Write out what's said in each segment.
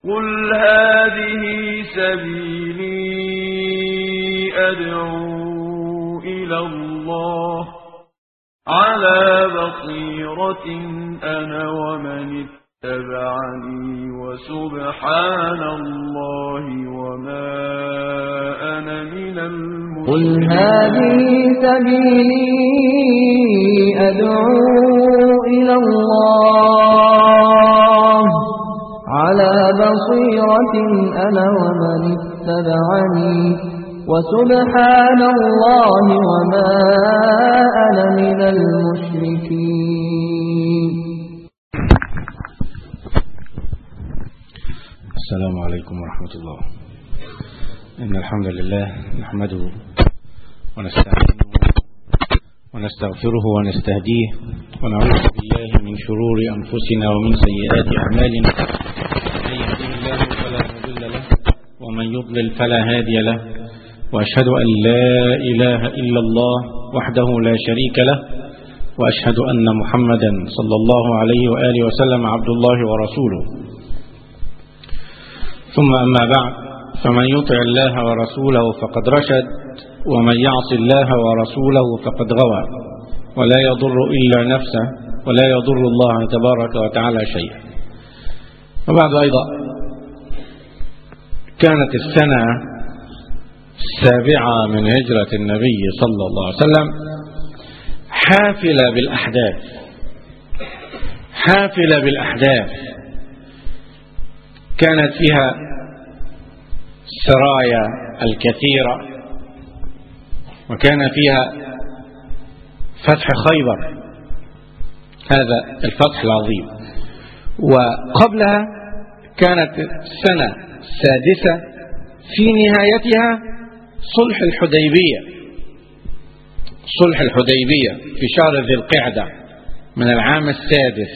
قل هذه سبيلي أدعو إلى الله على بصيرة أنا ومن اتبعني وسبحان الله وما أنا من قل المشركين هذه سبيلي أدعو إلى الله على بصيرة أنا ومن اتبعني وسبحان الله وما أنا من المشركين السلام عليكم ورحمة الله إن الحمد لله نحمده ونستعينه ونستغفره ونستهديه ونعوذ بالله من شرور أنفسنا ومن سيئات أعمالنا من يهده الله فلا مضل له ومن يضلل فلا هادي له وأشهد أن لا إله إلا الله وحده لا شريك له وأشهد أن محمدا صلى الله عليه وآله وسلم عبد الله ورسوله ثم أما بعد فمن يطع الله ورسوله فقد رشد ومن يعص الله ورسوله فقد غوى ولا يضر إلا نفسه ولا يضر الله تبارك وتعالى شيئا وبعد أيضا كانت السنة السابعة من هجرة النبي صلى الله عليه وسلم حافلة بالأحداث حافلة بالأحداث كانت فيها السرايا الكثيرة وكان فيها فتح خيبر هذا الفتح العظيم وقبلها كانت السنة السادسة في نهايتها صلح الحديبية صلح الحديبية في شهر ذي القعدة من العام السادس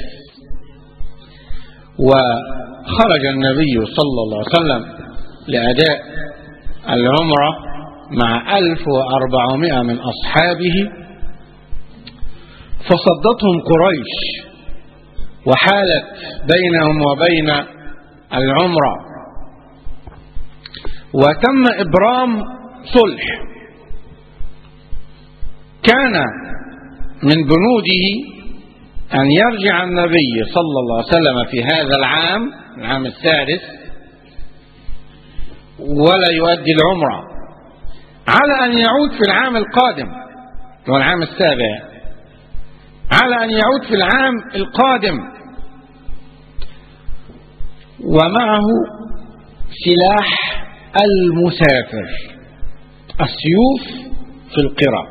وخرج النبي صلى الله عليه وسلم لأداء العمرة مع 1400 من أصحابه فصدتهم قريش وحالت بينهم وبين العمرة وتم إبرام صلح كان من بنوده أن يرجع النبي صلى الله عليه وسلم في هذا العام العام السادس ولا يؤدي العمرة على أن يعود في العام القادم هو العام السابع على أن يعود في العام القادم ومعه سلاح المسافر السيوف في القرى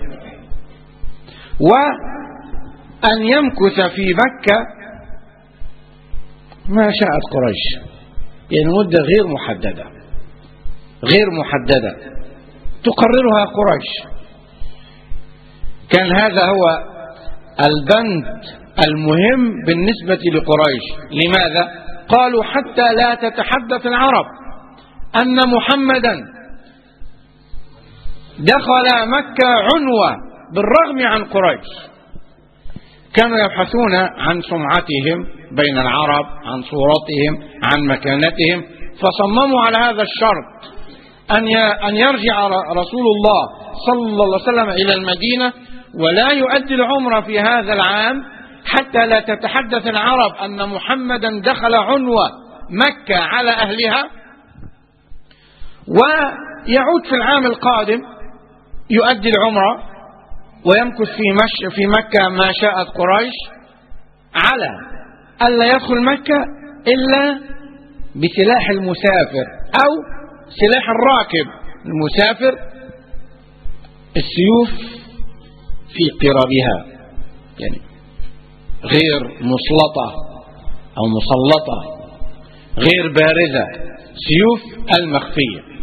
وأن يمكث في مكة ما شاءت قريش يعني مدة غير محددة غير محددة تقررها قريش كان هذا هو البند المهم بالنسبة لقريش لماذا؟ قالوا حتى لا تتحدث العرب أن محمدا دخل مكة عنوة بالرغم عن قريش كانوا يبحثون عن سمعتهم بين العرب عن صورتهم عن مكانتهم فصمموا على هذا الشرط أن أن يرجع رسول الله صلى الله عليه وسلم إلى المدينة ولا يؤدي العمرة في هذا العام حتى لا تتحدث العرب أن محمدا دخل عنوة مكة على أهلها ويعود في العام القادم يؤدي العمرة ويمكث في مش في مكة ما شاءت قريش على ألا يدخل مكة إلا بسلاح المسافر أو سلاح الراكب المسافر السيوف في قربها يعني غير مسلطة أو مسلطة غير بارزة سيوف المخفية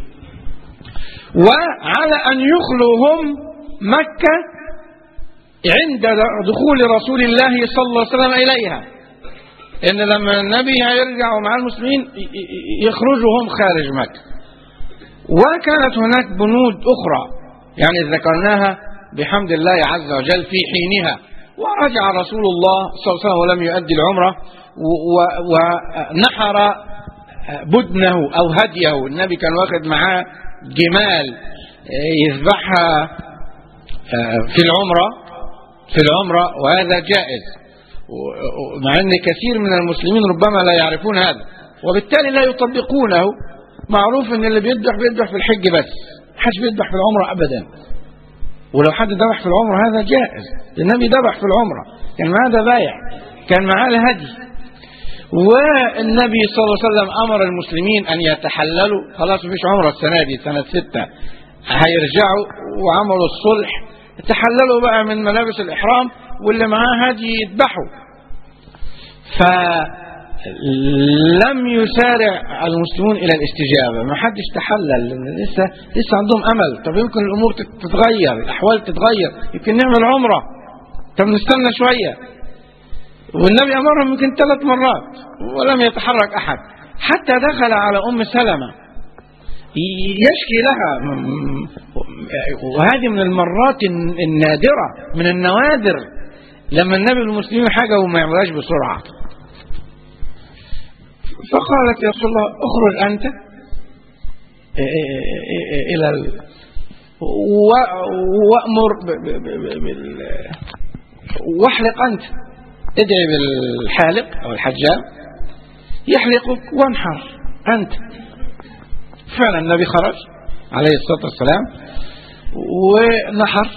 وعلى أن يخلوا هم مكة عند دخول رسول الله صلى الله عليه وسلم إليها إن لما النبي يرجع مع المسلمين يخرجوا هم خارج مكة وكانت هناك بنود أخرى يعني ذكرناها بحمد الله عز وجل في حينها ورجع رسول الله صلى الله عليه وسلم ولم يؤدي العمرة ونحر بدنه أو هديه النبي كان واخد معاه جمال يذبحها في العمرة في العمرة وهذا جائز مع أن كثير من المسلمين ربما لا يعرفون هذا وبالتالي لا يطبقونه معروف أن اللي بيذبح بيذبح في الحج بس حدش بيذبح في العمرة أبدا ولو حد ذبح في العمرة هذا جائز النبي ذبح في العمرة كان معاه ذبايح كان معاه الهدي والنبي صلى الله عليه وسلم أمر المسلمين أن يتحللوا خلاص مفيش عمرة السنة دي سنة ستة هيرجعوا وعملوا الصلح تحللوا بقى من ملابس الإحرام واللي معاه هدي يذبحوا فلم يسارع المسلمون إلى الاستجابة ما حدش تحلل لسه لسه عندهم أمل طب يمكن الأمور تتغير الأحوال تتغير يمكن نعمل عمرة طب نستنى شوية والنبي أمرهم يمكن ثلاث مرات ولم يتحرك أحد حتى دخل على أم سلمة يشكي لها وهذه من المرات النادرة من النوادر لما النبي المسلمين حاجة وما يعملهاش بسرعة فقالت يا رسول الله اخرج أنت إلى ال... وأمر بال... واحلق أنت ادعي بالحالق أو الحجام يحلقك وانحر أنت فعلا النبي خرج عليه الصلاة والسلام ونحر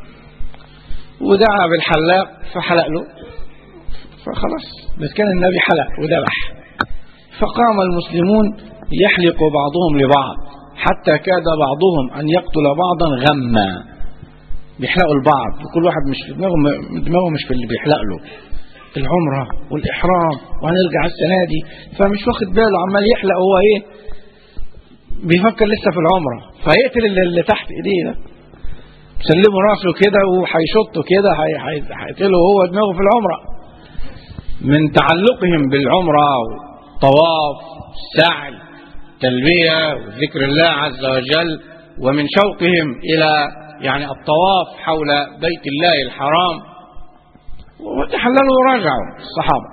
ودعا بالحلاق فحلق له فخلاص بس كان النبي حلق وذبح فقام المسلمون يحلق بعضهم لبعض حتى كاد بعضهم أن يقتل بعضا غما بيحلقوا البعض وكل واحد مش في دماغه دماغه مش في اللي بيحلق له العمرة والإحرام وهنرجع السنة دي فمش واخد باله عمال يحلق هو إيه بيفكر لسه في العمرة فيقتل اللي, اللي تحت إيديه ده سلموا راسه كده وهيشطه كده هيقتله وهو دماغه في العمرة من تعلقهم بالعمرة والطواف السعي تلبية وذكر الله عز وجل ومن شوقهم إلى يعني الطواف حول بيت الله الحرام وتحللوا ورجعوا الصحابة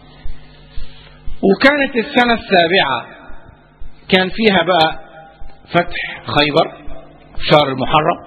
وكانت السنة السابعة كان فيها بقى فتح خيبر شهر المحرم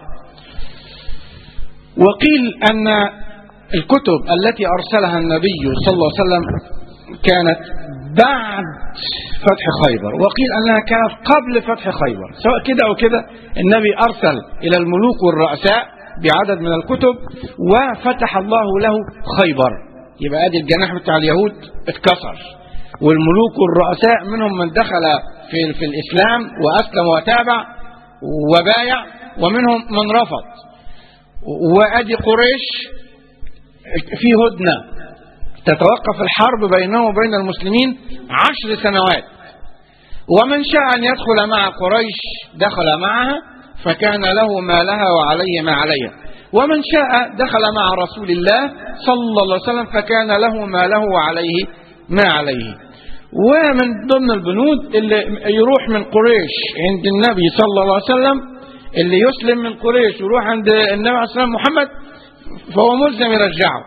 وقيل أن الكتب التي أرسلها النبي صلى الله عليه وسلم كانت بعد فتح خيبر وقيل أنها كانت قبل فتح خيبر سواء كده أو كده النبي أرسل إلى الملوك والرؤساء بعدد من الكتب وفتح الله له خيبر يبقى ادي الجناح بتاع اليهود اتكسر والملوك والرؤساء منهم من دخل في, في الإسلام وأسلم وتابع وبايع ومنهم من رفض وأدي قريش في هدنة تتوقف الحرب بينهم وبين المسلمين عشر سنوات ومن شاء أن يدخل مع قريش دخل معها فكان له ما لها وعليه ما عليها ومن شاء دخل مع رسول الله صلى الله عليه وسلم فكان له ما له وعليه ما عليه ومن ضمن البنود اللي يروح من قريش عند النبي صلى الله عليه وسلم اللي يسلم من قريش ويروح عند النبي عليه الصلاة والسلام محمد فهو ملزم يرجعه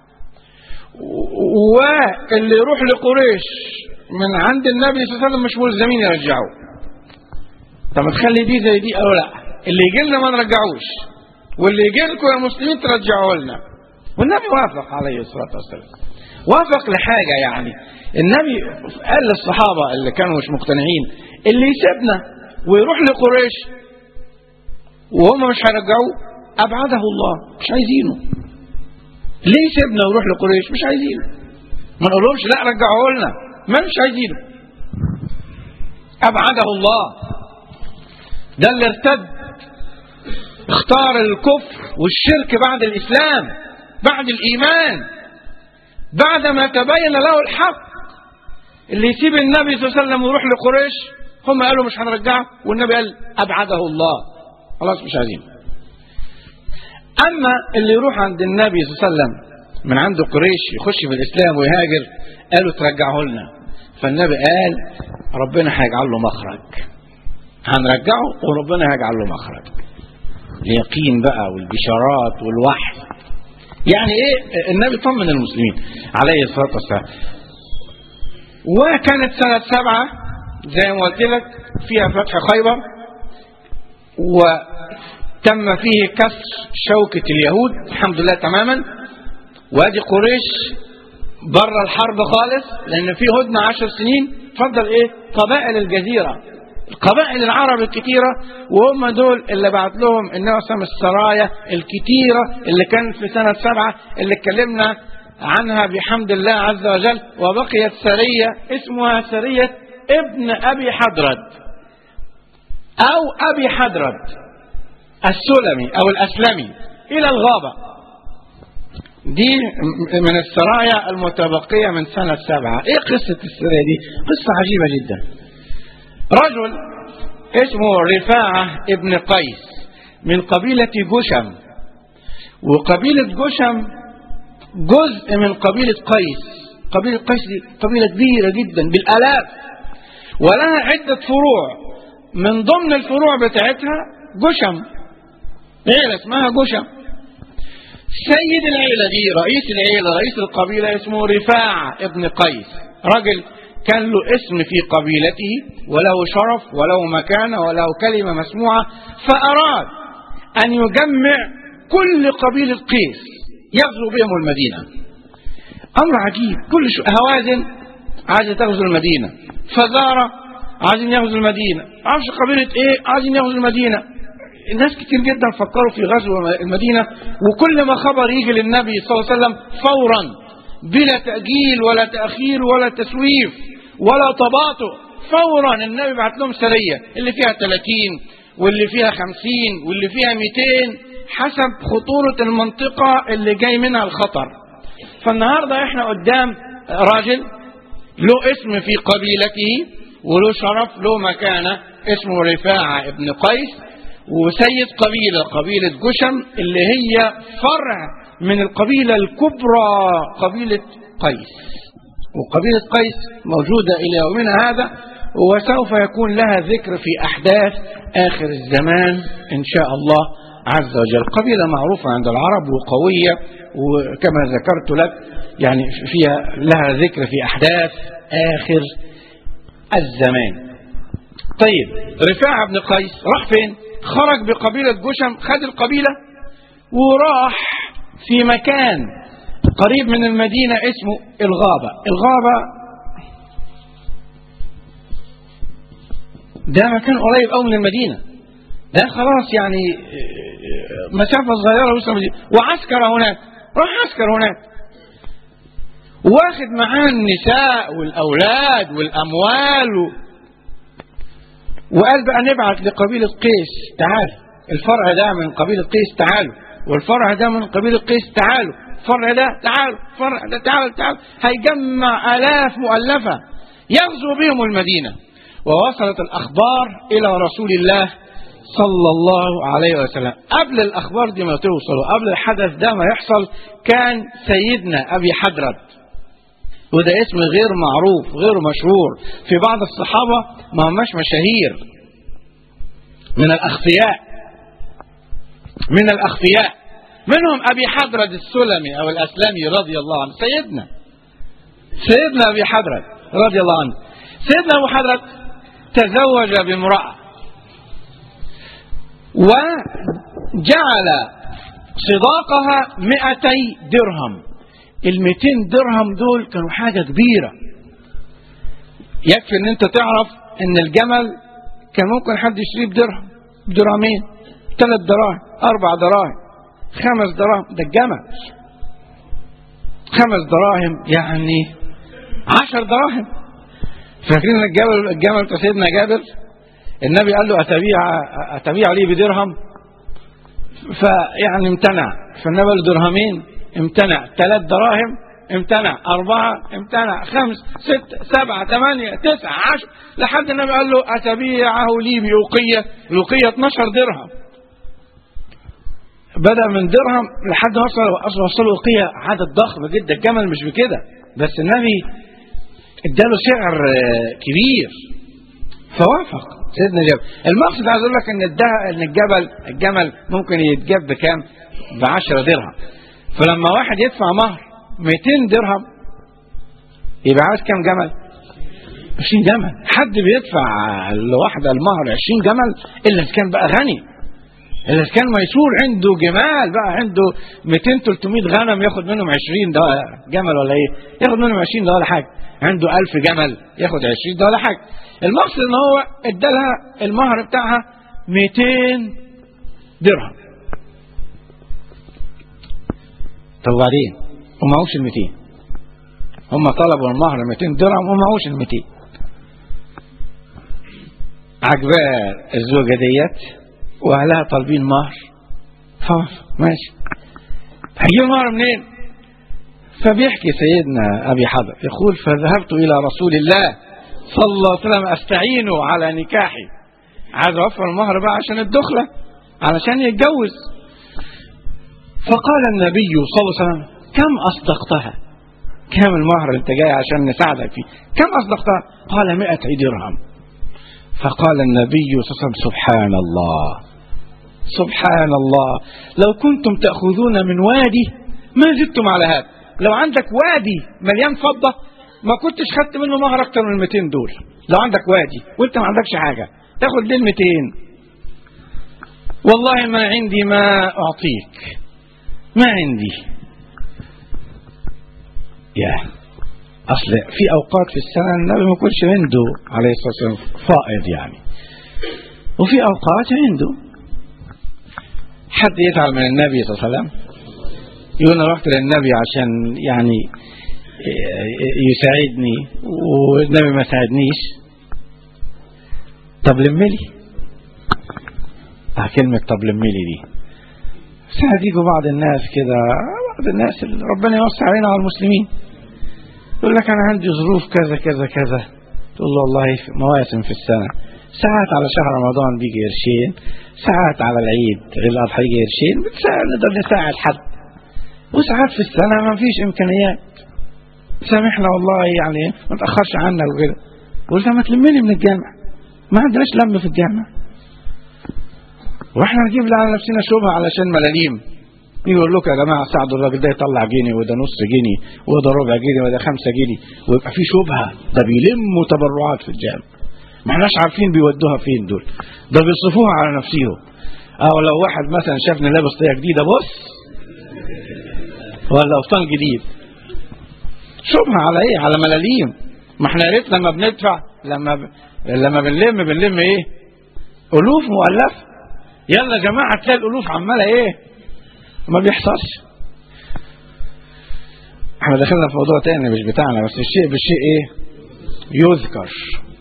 واللي يروح لقريش من عند النبي صلى الله عليه وسلم مش ملزمين يرجعوه طب ما تخلي دي زي دي قالوا لا اللي يجي لنا ما نرجعوش واللي يجي لكم يا مسلمين ترجعوه لنا والنبي وافق عليه الصلاه والسلام وافق لحاجه يعني النبي قال للصحابه اللي كانوا مش مقتنعين اللي يسيبنا ويروح لقريش وهم مش هيرجعوه ابعده الله مش عايزينه ليه يسيبنا ويروح لقريش مش عايزينه ما نقولهمش لا رجعوه لنا ما مش عايزينه ابعده الله ده اللي ارتد اختار الكفر والشرك بعد الإسلام بعد الإيمان بعد ما تبين له الحق اللي يسيب النبي صلى الله عليه وسلم ويروح لقريش هم قالوا مش هنرجعه والنبي قال أبعده الله خلاص مش عايزين أما اللي يروح عند النبي صلى الله عليه وسلم من عنده قريش يخش في الإسلام ويهاجر قالوا ترجعه لنا فالنبي قال ربنا هيجعل له مخرج هنرجعه وربنا هيجعل له مخرج اليقين بقى والبشارات والوحي يعني ايه النبي طمن المسلمين عليه الصلاه والسلام وكانت سنه سبعه زي ما قلت لك فيها فتح خيبر وتم فيه كسر شوكة اليهود الحمد لله تماما وادي قريش بره الحرب خالص لان في هدنه عشر سنين فضل ايه قبائل الجزيره القبائل العرب الكتيرة وهم دول اللي بعت لهم النبي صلى السرايا الكتيرة اللي كانت في سنة سبعة اللي اتكلمنا عنها بحمد الله عز وجل وبقيت سرية اسمها سرية ابن أبي حضرد أو أبي حضرد السلمي أو الأسلمي إلى الغابة دي من السرايا المتبقية من سنة سبعة ايه قصة السرايا دي قصة عجيبة جدا رجل اسمه رفاعة ابن قيس من قبيلة جشم وقبيلة جشم جزء من قبيلة قيس قبيلة قيس دي قبيلة كبيرة جدا بالآلاف ولها عدة فروع من ضمن الفروع بتاعتها جشم عيلة اسمها جشم سيد العيلة دي رئيس العيلة رئيس القبيلة اسمه رفاعة ابن قيس رجل كان له اسم في قبيلته وله شرف وله مكانة وله كلمة مسموعة فأراد أن يجمع كل قبيلة قيس يغزو بهم المدينة أمر عجيب كل شو هوازن عايزة تغزو المدينة فزارة عايزين يغزو المدينة عارفش قبيلة ايه عايزين يغزو المدينة الناس كتير جدا فكروا في غزو المدينة وكل ما خبر يجي للنبي صلى الله عليه وسلم فورا بلا تأجيل ولا تأخير ولا تسويف ولا تباطؤ فورا النبي بعت لهم سرية اللي فيها 30 واللي فيها 50 واللي فيها 200 حسب خطورة المنطقة اللي جاي منها الخطر فالنهاردة احنا قدام راجل له اسم في قبيلته وله شرف له مكانة اسمه رفاعة ابن قيس وسيد قبيلة قبيلة جشم اللي هي فرع من القبيلة الكبرى قبيلة قيس وقبيلة قيس موجودة إلى يومنا هذا وسوف يكون لها ذكر في أحداث آخر الزمان إن شاء الله عز وجل قبيلة معروفة عند العرب وقوية وكما ذكرت لك يعني فيها لها ذكر في أحداث آخر الزمان طيب رفاعة بن قيس راح فين خرج بقبيلة جشم خد القبيلة وراح في مكان قريب من المدينة اسمه الغابة الغابة ده مكان قريب قوي من المدينة ده خلاص يعني مسافة صغيرة وصل المدينة وعسكر هناك راح عسكر هناك واخد معاه النساء والأولاد والأموال و... وقال بقى نبعت لقبيلة قيس تعال الفرع ده من قبيلة قيس تعالوا والفرع ده من قبيلة قيس تعالوا الفرع ده تعالوا الفرع ده تعالوا تعالوا هيجمع آلاف مؤلفة يغزو بهم المدينة ووصلت الأخبار إلى رسول الله صلى الله عليه وسلم قبل الأخبار دي ما توصل وقبل الحدث ده ما يحصل كان سيدنا أبي حضرت وده اسم غير معروف غير مشهور في بعض الصحابة ما هماش مشاهير من الأخفياء من الأخفياء منهم أبي حضرت السلمي أو الأسلمي رضي الله عنه سيدنا سيدنا أبي حضرت رضي الله عنه سيدنا أبو حضرت تزوج بامرأة وجعل صداقها مئتي درهم المئتين درهم دول كانوا حاجة كبيرة يكفي ان انت تعرف ان الجمل كان ممكن حد يشتريه بدرهم بدرهمين ثلاث دراهم اربع دراهم خمس دراهم ده الجمل خمس دراهم يعني عشر دراهم فاكرين الجبل الجمل بتاع سيدنا جابر النبي قال له أتبيع أتبيع لي بدرهم فيعني امتنع فالنبي قال له درهمين امتنع ثلاث دراهم امتنع أربعة امتنع خمس ست سبعة ثمانية تسعة عشر لحد النبي قال له أتبيعه لي بأوقية الأوقية 12 درهم بدأ من درهم لحد وصل وصل أوقية عدد ضخم جدا الجمل مش بكده بس النبي اداله سعر كبير فوافق سيدنا جابر المقصد عايز اقول لك ان ان الجبل الجمل ممكن يتجاب بكام ب 10 درهم فلما واحد يدفع مهر 200 درهم يبقى عايز كام جمل 20 جمل حد بيدفع لواحدة المهر 20 جمل إلا إذا كان بقى غني إلا إذا كان ميسور عنده جمال بقى عنده 200 300 غنم ياخد منهم 20 ده جمل ولا إيه ياخد منهم 20 ده ولا حاجة عنده 1000 جمل ياخد 20 ده ولا حاجة المقصد إن هو ادالها المهر بتاعها 200 درهم طب وبعدين ومعهوش ال 200 هم طلبوا المهر 200 درهم ومعهوش ال 200 عجباه الزوجة ديت واهلها طالبين مهر خلاص ماشي هيجيب المهر منين فبيحكي سيدنا ابي حضر يقول فذهبت الى رسول الله صلى الله عليه وسلم استعينه على نكاحي عايز اوفر المهر بقى عشان الدخله علشان يتجوز فقال النبي صلى الله عليه وسلم كم اصدقتها كم المهر انت جاي عشان نساعدك فيه كم اصدقتها قال مئة درهم فقال النبي صلى الله عليه وسلم سبحان الله سبحان الله لو كنتم تأخذون من وادي ما زدتم على هذا لو عندك وادي مليان فضة ما كنتش خدت منه مهر أكتر من 200 دول لو عندك وادي وانت ما عندكش حاجة تاخد ليه 200 والله ما عندي ما أعطيك ما عندي يا أصل في أوقات في السنة النبي ما يكونش عنده عليه الصلاة والسلام فائض يعني وفي أوقات عنده حد يزعل من النبي صلى الله عليه وسلم يقول انا رحت للنبي عشان يعني يساعدني والنبي ما ساعدنيش طب لملي اه كلمة طب لملي دي ساعات يجوا بعض الناس كده بعض الناس اللي ربنا يوسع علينا على المسلمين يقول لك انا عندي ظروف كذا كذا كذا تقول له والله في مواسم في السنة ساعات على شهر رمضان بيجي قرشين ساعات على العيد الأضحى يجي قرشين بتساعد نقدر نساعد حد وساعات في السنة ما فيش إمكانيات سامحنا والله يعني ما تأخرش عنا وكده قلت ما تلمني من الجامع ما عندناش لم في الجامع واحنا نجيب على نفسنا شبهة علشان ملاليم يقول لكم يا جماعة ساعدوا الراجل ده يطلع جنيه وده نص جنيه وده ربع جنيه وده خمسة جنيه ويبقى في شبهة ده بيلموا تبرعات في الجامع ما احناش عارفين بيودوها فين دول ده بيصرفوها على نفسهم او لو واحد مثلا شافني لابس طاقية جديدة بص ولا قفطان جديد شبهة على ايه على ملاليم ما احنا يا ريت لما بندفع لما ب... لما بنلم بنلم ايه الوف مؤلفة يلا يا جماعة تلاقي الالوف عمالة ايه ما بيحصلش احنا دخلنا في موضوع تاني مش بتاعنا بس الشيء بالشيء ايه يذكر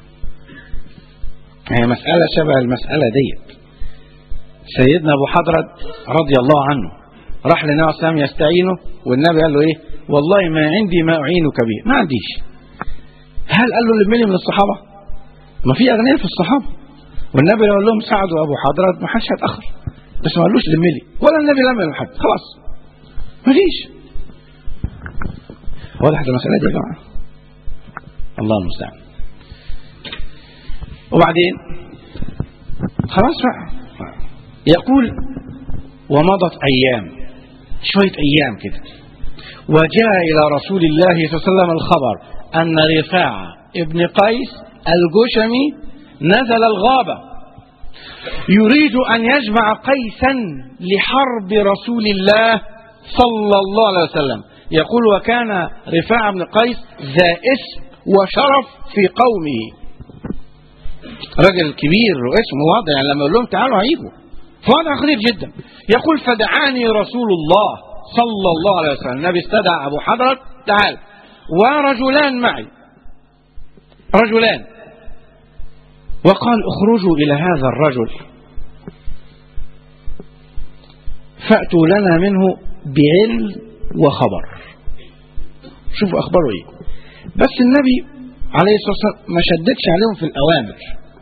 هي مسألة شبه المسألة ديت سيدنا أبو حضرة رضي الله عنه راح للنبي عليه السلام يستعينه والنبي قال له إيه والله ما عندي ما أعينك به ما عنديش هل قال له لملي من الصحابة ما في أغنياء في الصحابة والنبي لو قال لهم ساعدوا أبو حضرة ما حدش هيتأخر بس ما قالوش لملي ولا النبي لم حد خلاص ما فيش وضحت المسألة دي يا جماعة الله المستعان وبعدين خلاص بقى يقول ومضت أيام شوية أيام كده وجاء إلى رسول الله صلى الله عليه وسلم الخبر أن رفاعة ابن قيس الجشمي نزل الغابة يريد أن يجمع قيسا لحرب رسول الله صلى الله عليه وسلم يقول وكان رفاعة بن قيس ذا اسم وشرف في قومه راجل كبير واسمه واضح يعني لما يقول لهم تعالوا هيجوا فوضع خطير جدا يقول فدعاني رسول الله صلى الله عليه وسلم النبي استدعى ابو حضرة تعال ورجلان معي رجلان وقال اخرجوا الى هذا الرجل فاتوا لنا منه بعلم وخبر شوفوا اخباره ايه بس النبي عليه الصلاه والسلام ما شددش عليهم في الاوامر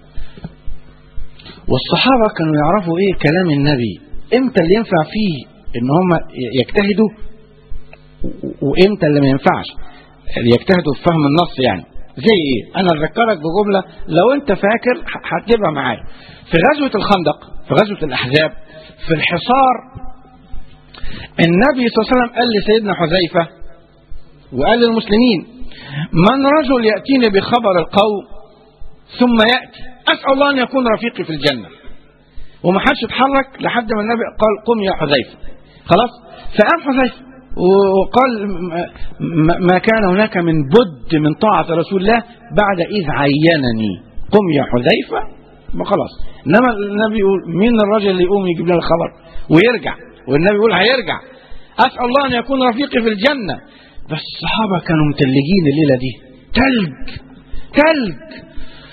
والصحابة كانوا يعرفوا ايه كلام النبي امتى اللي ينفع فيه ان هم يجتهدوا وامتى اللي ما ينفعش يجتهدوا في فهم النص يعني زي ايه انا اذكرك بجملة لو انت فاكر هتجيبها معايا في غزوة الخندق في غزوة الاحزاب في الحصار النبي صلى الله عليه وسلم قال لسيدنا حذيفة وقال للمسلمين من رجل يأتيني بخبر القوم ثم يأتي أسأل الله أن يكون رفيقي في الجنة وما حدش اتحرك لحد ما النبي قال قم يا حذيفة خلاص فقام حذيفة وقال م- ما كان هناك من بد من طاعة رسول الله بعد إذ عينني قم يا حذيفة ما خلاص إنما النبي يقول مين الرجل اللي يقوم يجيب لنا الخبر ويرجع والنبي يقول هيرجع أسأل الله أن يكون رفيقي في الجنة بس الصحابة كانوا متلجين الليلة دي تلج تلج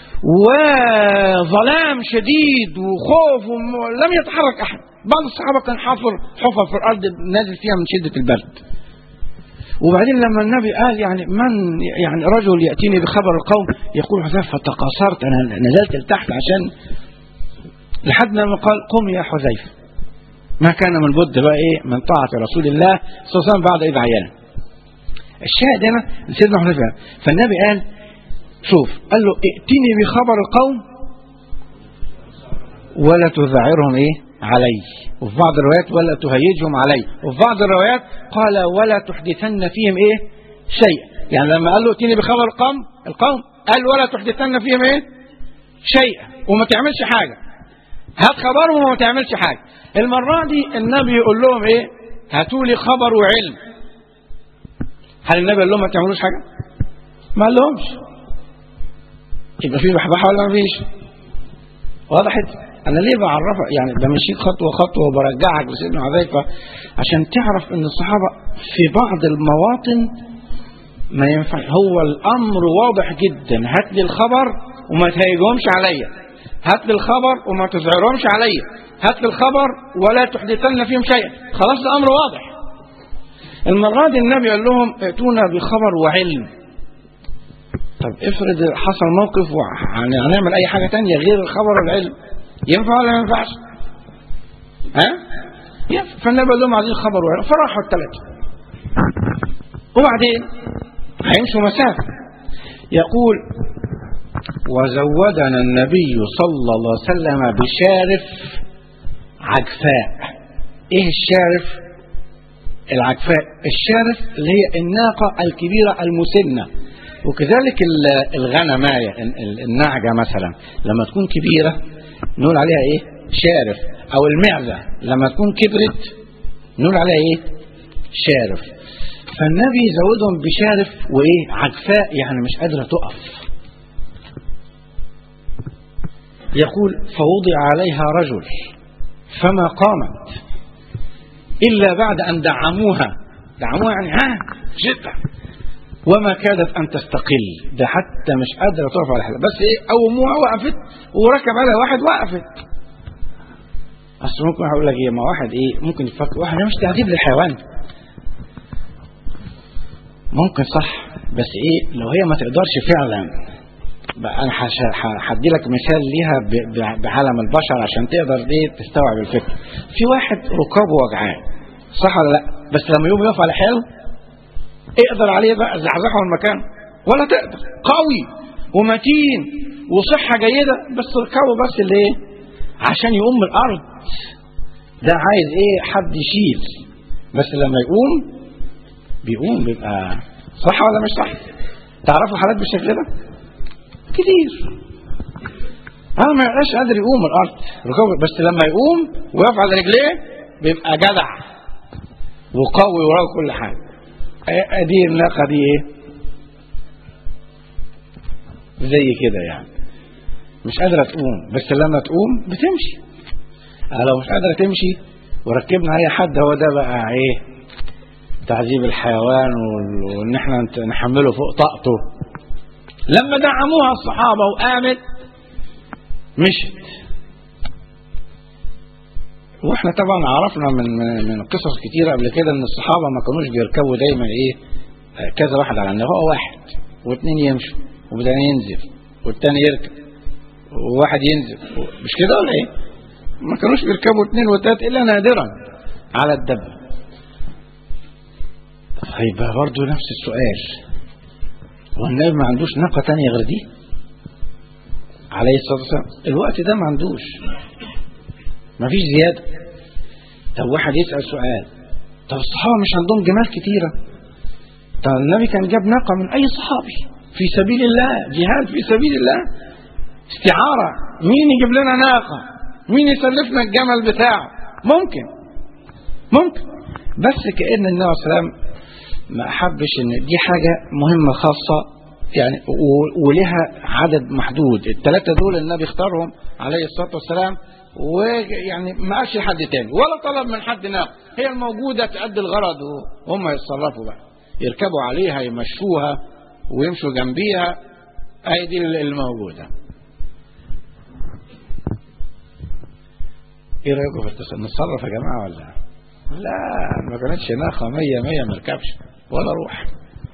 وظلام شديد وخوف ولم يتحرك أحد بعض الصحابة كان حفر حفر في الأرض نازل فيها من شدة البرد وبعدين لما النبي قال يعني من يعني رجل يأتيني بخبر القوم يقول حذيفة فتقاصرت أنا نزلت لتحت عشان لحد ما قال قم يا حذيفة ما كان من بد بقى ايه من طاعة رسول الله صلى الله عليه وسلم بعد إذ عينه الشاهد هنا سيدنا حذيفة فالنبي قال شوف قال له ائتني بخبر القوم ولا تذعرهم ايه علي وفي بعض الروايات ولا تهيجهم علي وفي بعض الروايات قال ولا تحدثن فيهم ايه شيء يعني لما قال له ائتني بخبر القوم القوم قال ولا تحدثن فيهم ايه شيء وما تعملش حاجة هات خبرهم وما تعملش حاجة المرة دي النبي يقول لهم ايه هاتوا لي خبر وعلم هل النبي قال لهم ما تعملوش حاجة ما قال لهمش يبقى في بحبحة ولا ما فيش وضحت انا ليه بعرفك يعني بمشيك خطوه خطوه وبرجعك لسيدنا حذيفه عشان تعرف ان الصحابه في بعض المواطن ما ينفع هو الامر واضح جدا هات لي الخبر وما تهيجهمش عليا هات لي الخبر وما تزعرهمش عليا هات لي الخبر ولا تحدثن فيهم شيئا خلاص الامر واضح المره دي النبي قال لهم ائتونا بخبر وعلم طب افرض حصل موقف وهنعمل اي حاجه تانية غير الخبر والعلم ينفع ولا ما ينفعش؟ ها؟ ينفع فالنبي قال لهم عايزين خبر وعلم فراحوا الثلاثه وبعدين هيمشوا مسافه يقول وزودنا النبي صلى الله عليه وسلم بشارف عجفاء ايه الشارف العجفاء الشارف اللي هي الناقة الكبيرة المسنة وكذلك الغنماية النعجة مثلا لما تكون كبيرة نقول عليها ايه شارف او المعزة لما تكون كبرت نقول عليها ايه شارف فالنبي يزودهم بشارف وايه عجفاء يعني مش قادرة تقف يقول فوضع عليها رجل فما قامت إلا بعد أن دعموها دعموها يعني ها شدة وما كادت أن تستقل ده حتى مش قادرة تقف على حاجة بس إيه قوموها وقفت وركب عليها واحد وقفت أصل ممكن هقول لك إيه ما واحد إيه ممكن يفكر واحد ده مش تعذيب للحيوان ممكن صح بس إيه لو هي ما تقدرش فعلا بقى أنا هدي لك مثال ليها بعالم البشر عشان تقدر إيه تستوعب الفكرة في واحد ركابه وجعان صح ولا لا بس لما يقوم يقف على حاله اقدر عليه بقى زحزحه من مكانه ولا تقدر قوي ومتين وصحة جيدة بس ركبه بس اللي ايه عشان يقوم من الارض ده عايز ايه حد يشيل بس لما يقوم بيقوم بيبقى صح ولا مش صح تعرفوا حالات بالشكل ده كتير انا ما يبقاش قادر يقوم من الارض ركبه بس لما يقوم ويقف على رجليه بيبقى جدع وقوي وراه كل حاجه دي الناقة دي ايه زي كده يعني مش قادرة تقوم بس لما تقوم بتمشي لو مش قادرة تمشي وركبنا اي حد هو ده بقى ايه تعذيب الحيوان وان احنا نحمله فوق طاقته لما دعموها الصحابة وقامت مشت واحنا طبعا عرفنا من من, من قصص كتيرة قبل كده ان الصحابة ما كانوش بيركبوا دايما ايه كذا واحد على النبي هو واحد واثنين يمشوا وبعدين ينزل والتاني يركب وواحد ينزل مش كده ولا ايه؟ ما كانوش بيركبوا اثنين وثلاثة الا نادرا على الدبة هيبقى برضه نفس السؤال هو النبي ما عندوش ناقة تانية غير دي؟ عليه الصلاة والسلام الوقت ده ما عندوش ما فيش زيادة طب واحد يسأل سؤال طب الصحابة مش عندهم جمال كتيرة طب النبي كان جاب ناقة من أي صحابي في سبيل الله جهاد في سبيل الله استعارة مين يجيب لنا ناقة مين يسلفنا الجمل بتاعه ممكن ممكن بس كأن النبي صلى الله عليه وسلم ما أحبش إن دي حاجة مهمة خاصة يعني و- ولها عدد محدود الثلاثة دول النبي اختارهم عليه الصلاة والسلام ويعني ما قالش لحد تاني ولا طلب من حد ناقة هي الموجودة تأدي الغرض وهم يتصرفوا بقى يركبوا عليها يمشوها ويمشوا جنبيها اي دي الموجودة ايه رايكم في التصرف نتصرف يا جماعة ولا لا ما كانتش ناقة مية مية ما نركبش ولا روح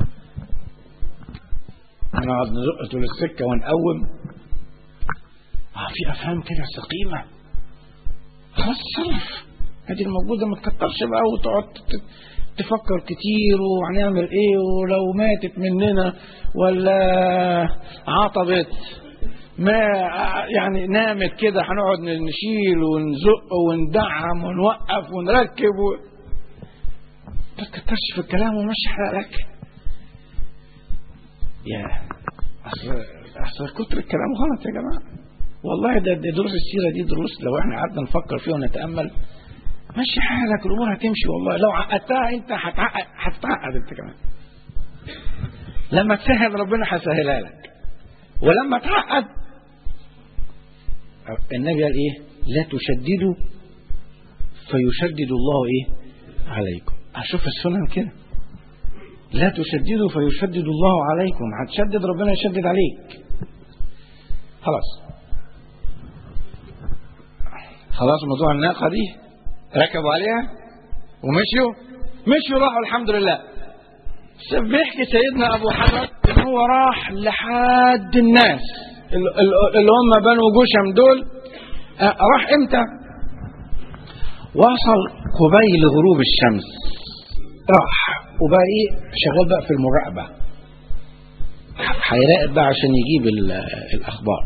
نقعد نزق طول السكة ونقوم اه في افهام كده سقيمة خلاص صرف هذه الموجودة ما تكترش بقى وتقعد ت- تفكر كتير وهنعمل ايه ولو ماتت مننا ولا عطبت ما يعني نامت كده هنقعد نشيل ونزق وندعم ونوقف ونركب و... ما تكترش في الكلام ومشي حالك يا اصل اصل كتر الكلام غلط يا جماعه والله ده, ده دروس السيره دي دروس لو احنا قعدنا نفكر فيها ونتامل مشي حالك الامور هتمشي والله لو عقدتها انت هتعقد هتتعقد انت كمان لما تسهل ربنا هيسهلها لك ولما تعقد النبي قال ايه لا تشددوا فيشدد الله ايه عليكم اشوف السنن كده لا تشددوا فيشدد الله عليكم هتشدد ربنا يشدد عليك خلاص خلاص موضوع الناقه دي ركبوا عليها ومشيوا مشيوا راحوا الحمد لله بيحكي سيدنا ابو حمد ان هو راح لحد الناس ال- ال- اللي هم بنو جشم دول آه، راح امتى وصل قبيل غروب الشمس راح وبقى ايه شغال بقى في المراقبه هيراقب بقى عشان يجيب ال- الاخبار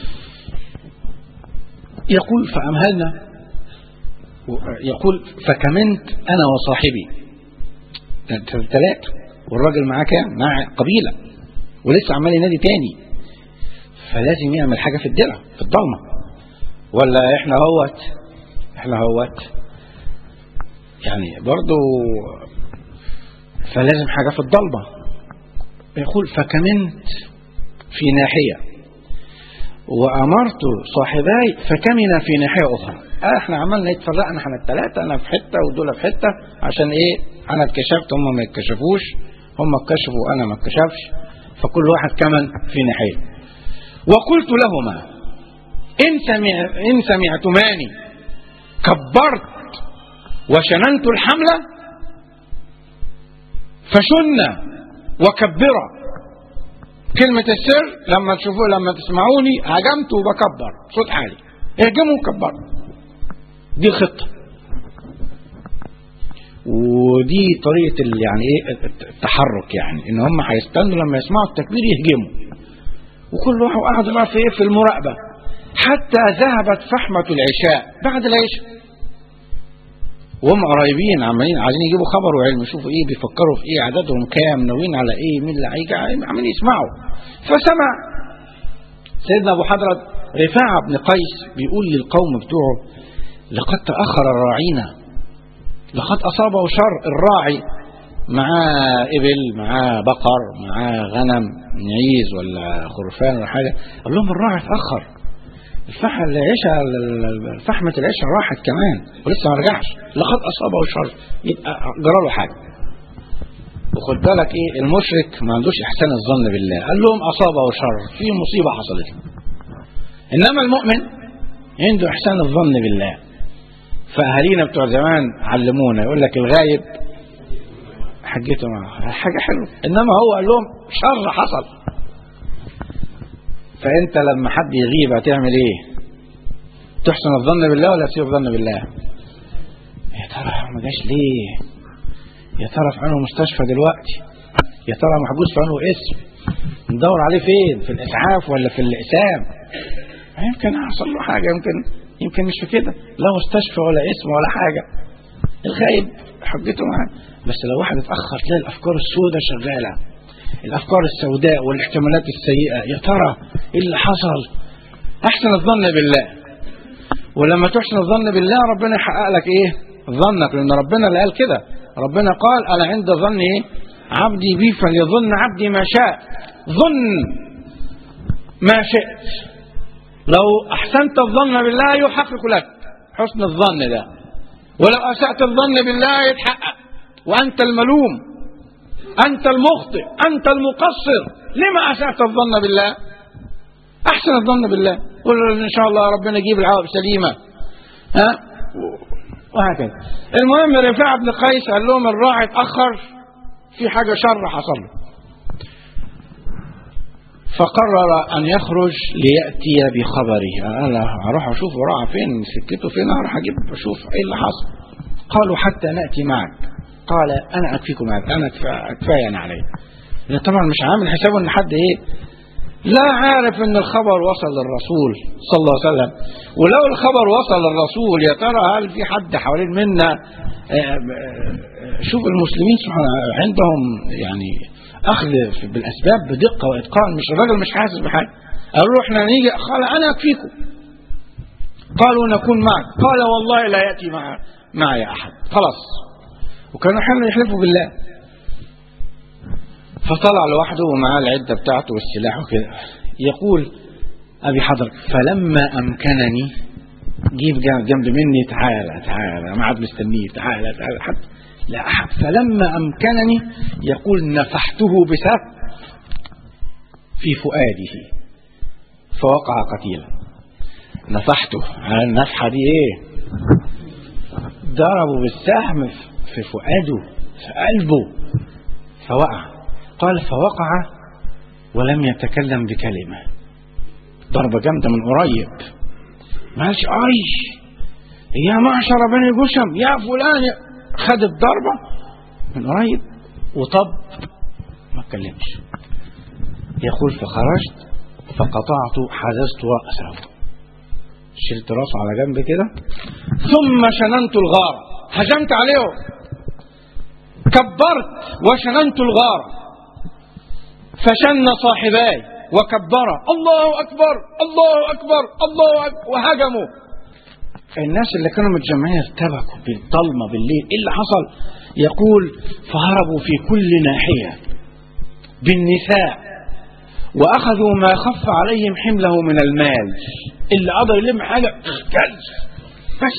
يقول فامهلنا يقول فكمنت انا وصاحبي ثلاثة والراجل معاه كام؟ معاه قبيلة ولسه عمال ينادي تاني فلازم يعمل حاجة في الدرع في الضلمة ولا احنا هوت احنا هوت يعني برضو فلازم حاجة في الضلمة يقول فكمنت في ناحية وأمرت صاحباي فكمنا في ناحية أخرى آه احنا عملنا اتفرقنا احنا الثلاثة أنا في حتة ودول في حتة عشان إيه أنا اتكشفت هم ما اتكشفوش هم اتكشفوا أنا ما اتكشفش فكل واحد كمن في ناحية وقلت لهما إن, سمع إن سمعتماني كبرت وشننت الحملة فشن وكبرا كلمة السر لما تشوفوا لما تسمعوني هجمت وبكبر صوت عالي اهجموا وكبروا دي الخطة ودي طريقة ال- يعني ايه التحرك يعني ان هم هيستنوا لما يسمعوا التكبير يهجموا وكل واحد قعدوا بقى في ايه في المراقبة حتى ذهبت فحمة العشاء بعد العشاء وهم قريبين عمالين عايزين يجيبوا خبر وعلم يشوفوا ايه بيفكروا في ايه عددهم كام ناويين على ايه مين اللي هيجي عمالين يسمعوا فسمع سيدنا ابو حضرة رفاعة بن قيس بيقول للقوم بتوعه لقد تأخر الراعينا لقد أصابه شر الراعي معاه إبل معاه بقر معاه غنم نعيز ولا خرفان ولا حاجة قال لهم الراعي اتأخر الفحم العشاء فحمة العشاء راحت كمان ولسه ما رجعش لقد أصابه شر يبقى جرى له حاجة وخد بالك ايه المشرك ما عندوش احسان الظن بالله قال لهم اصابه شر في مصيبه حصلت له انما المؤمن عنده احسان الظن بالله فاهالينا بتوع زمان علمونا يقول لك الغايب حجته معه حاجه حلوه انما هو قال لهم شر حصل فانت لما حد يغيب هتعمل ايه تحسن الظن بالله ولا تسيء الظن بالله يا ترى ما جاش ليه يا ترى في عنه مستشفى دلوقتي يا ترى محجوز في عنه اسم ندور عليه فين في الاسعاف ولا في الاقسام يمكن حصل له حاجه يمكن يمكن مش في كده لا مستشفى ولا اسم ولا حاجه الغايب حجته معاه بس لو واحد اتأخر تلاقي الأفكار السوداء شغالة الأفكار السوداء والاحتمالات السيئة يا ترى إيه اللي حصل أحسن الظن بالله ولما تحسن الظن بالله ربنا يحقق لك إيه ظنك لأن ربنا اللي قال كده ربنا قال أنا عند ظن إيه عبدي بي فليظن عبدي ما شاء ظن ما شئت لو أحسنت الظن بالله يحقق لك حسن الظن ده ولو أسأت الظن بالله يتحقق وأنت الملوم أنت المخطئ أنت المقصر لما أسأت الظن بالله أحسن الظن بالله قل إن شاء الله ربنا يجيب العواب سليمة ها وهكذا المهم رفاعة بن قيس قال لهم الراعي اتأخر في حاجة شر حصل له فقرر أن يخرج ليأتي بخبره أنا هروح أشوف وراء فين سكته فين هروح أجيب أشوف إيه اللي حصل قالوا حتى نأتي معك قال أنا أكفيكم معك أنا كفاية أنا علي طبعا مش عامل حسابه إن حد إيه لا عارف ان الخبر وصل للرسول صلى الله عليه وسلم ولو الخبر وصل للرسول يا ترى هل في حد حوالين منا شوف المسلمين سبحان عندهم يعني اخذ بالاسباب بدقه واتقان مش الراجل مش حاسس بحاجه قالوا له احنا نيجي قال انا اكفيكم قالوا نكون معك قال والله لا ياتي مع معي احد خلاص وكانوا احيانا يحلفوا بالله فطلع لوحده ومعاه العدة بتاعته والسلاح وكده يقول أبي حضرتك فلما أمكنني جيب جنب مني تعالى تعالى ما عاد مستنيه تعالى تعالى حتى لا أحد فلما أمكنني يقول نفحته بسهم في فؤاده فوقع قتيلا نفحته على النفحة دي ايه ضربه بالسهم في فؤاده في قلبه فوقع قال فوقع ولم يتكلم بكلمة ضربة جامدة من قريب ما قالش ايش يا معشر بني جشم يا فلان خد الضربة من قريب وطب ما اتكلمش يقول فخرجت فقطعت حززت رأسه شلت راسه على جنب كده ثم شننت الغار هجمت عليه كبرت وشننت الغار فشن صاحباي وكبر الله أكبر الله أكبر الله أكبر وهجموا الناس اللي كانوا متجمعين ارتبكوا بالضلمة بالليل ايه اللي حصل يقول فهربوا في كل ناحية بالنساء وأخذوا ما خف عليهم حمله من المال اللي قدر يلم حاجة كلس بس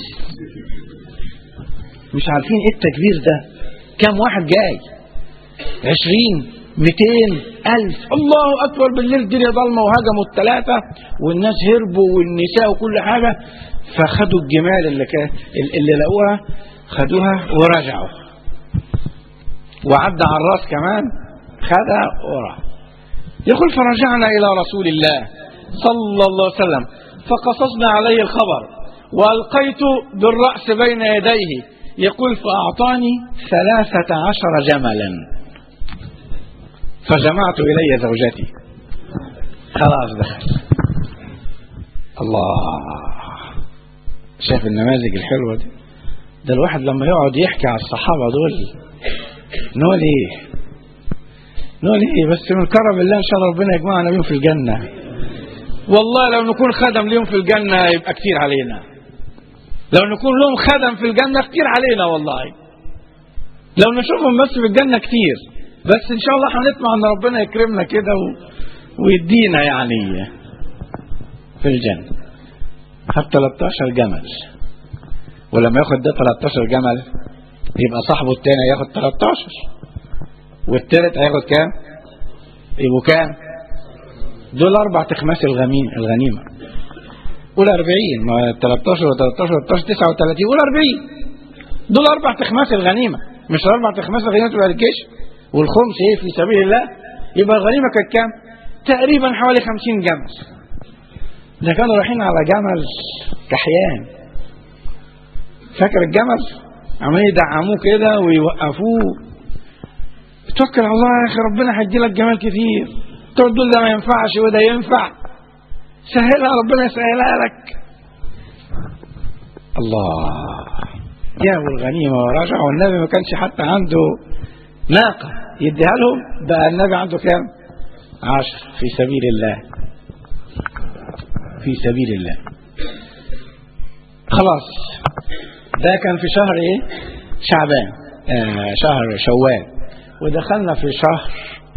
مش عارفين ايه التكبير ده كم واحد جاي عشرين مئتين ألف الله أكبر بالليل الدنيا ضلمة وهجموا الثلاثة والناس هربوا والنساء وكل حاجة فخدوا الجمال اللي, كان اللي لقوها خدوها ورجعوا وعدى على الراس كمان خدها ورا يقول فرجعنا إلى رسول الله صلى الله عليه وسلم فقصصنا عليه الخبر وألقيت بالرأس بين يديه يقول فأعطاني ثلاثة عشر جملا فجمعت إلي زوجتي خلاص دخل الله شايف النماذج الحلوة دي ده الواحد لما يقعد يحكي على الصحابة دول نقول ايه نقول ايه بس من كرم الله ان شاء الله ربنا يجمعنا بيهم في الجنة والله لو نكون خدم ليهم في الجنة يبقى كتير علينا لو نكون لهم خدم في الجنة كتير علينا والله لو نشوفهم بس في الجنة كتير بس ان شاء الله هنطمع ان ربنا يكرمنا كده و... ويدينا يعني في الجنة خد 13 جمل ولما ياخد ده 13 جمل يبقى صاحبه التاني هياخد 13 والتالت هياخد كام يبقوا كام دول اربع تخماس الغميم الغنيمة قول 40 ما 13 و 13 و 13 39 قول 40 دول اربع تخماس الغنيمة مش اربع تخماس الغنيمة تبقى الجيش والخمس ايه في سبيل الله يبقى الغنيمة كانت كام تقريبا حوالي 50 جمل ده كانوا رايحين على جمل كحيان فاكر الجمل عمالين يدعموه كده ويوقفوه توكل على الله يا اخي ربنا هيدي لك جمال كتير تقول دول ده ما ينفعش وده ينفع سهلها ربنا يسهلها لك الله جابوا الغنيمة ورجعوا والنبي ما كانش حتى عنده ناقة يديها لهم بقى النبي عنده كام عشر في سبيل الله في سبيل الله خلاص ده كان في شهر ايه شعبان آه شهر شوال ودخلنا في شهر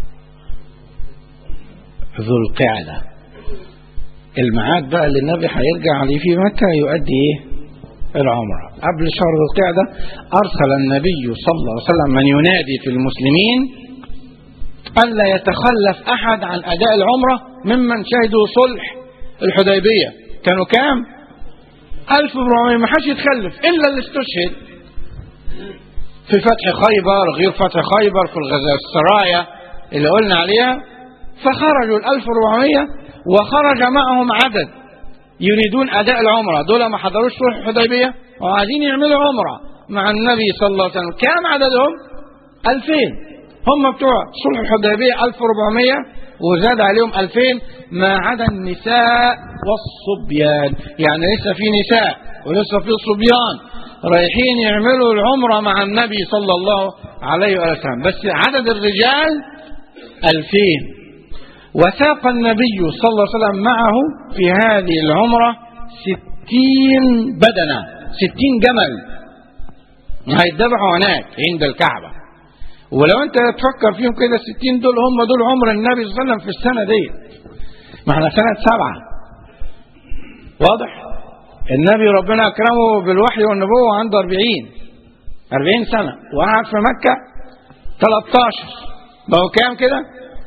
ذو القعدة الميعاد بقى اللي النبي هيرجع عليه في مكة يؤدي ايه العمرة قبل شهر ذو القعدة أرسل النبي صلى الله عليه وسلم من ينادي في المسلمين ألا يتخلف أحد عن أداء العمرة ممن شهدوا صلح الحديبية كانوا كام 1400 ما حدش يتخلف إلا اللي استشهد في فتح خيبر غير فتح خيبر في الغزاة السرايا اللي قلنا عليها فخرجوا ال 1400 وخرج معهم عدد يريدون أداء العمرة دول ما حضروش صلح الحديبية وعايزين يعملوا عمرة مع النبي صلى الله عليه وسلم كام عددهم 2000 هم بتوع صلح الحديبية 1400 وزاد عليهم 2000 ما عدا النساء والصبيان يعني لسه في نساء ولسه في صبيان رايحين يعملوا العمرة مع النبي صلى الله عليه وسلم بس عدد الرجال 2000 وساق النبي صلى الله عليه وسلم معه في هذه العمرة ستين بدنة ستين جمل هيتذبحوا هناك عند الكعبة ولو انت تفكر فيهم كده الستين دول هم دول عمر النبي صلى الله عليه وسلم في السنة دي ما احنا سنة سبعة واضح النبي ربنا أكرمه بالوحي والنبوة عنده أربعين أربعين سنة وقعد في مكة 13 ما هو كام كده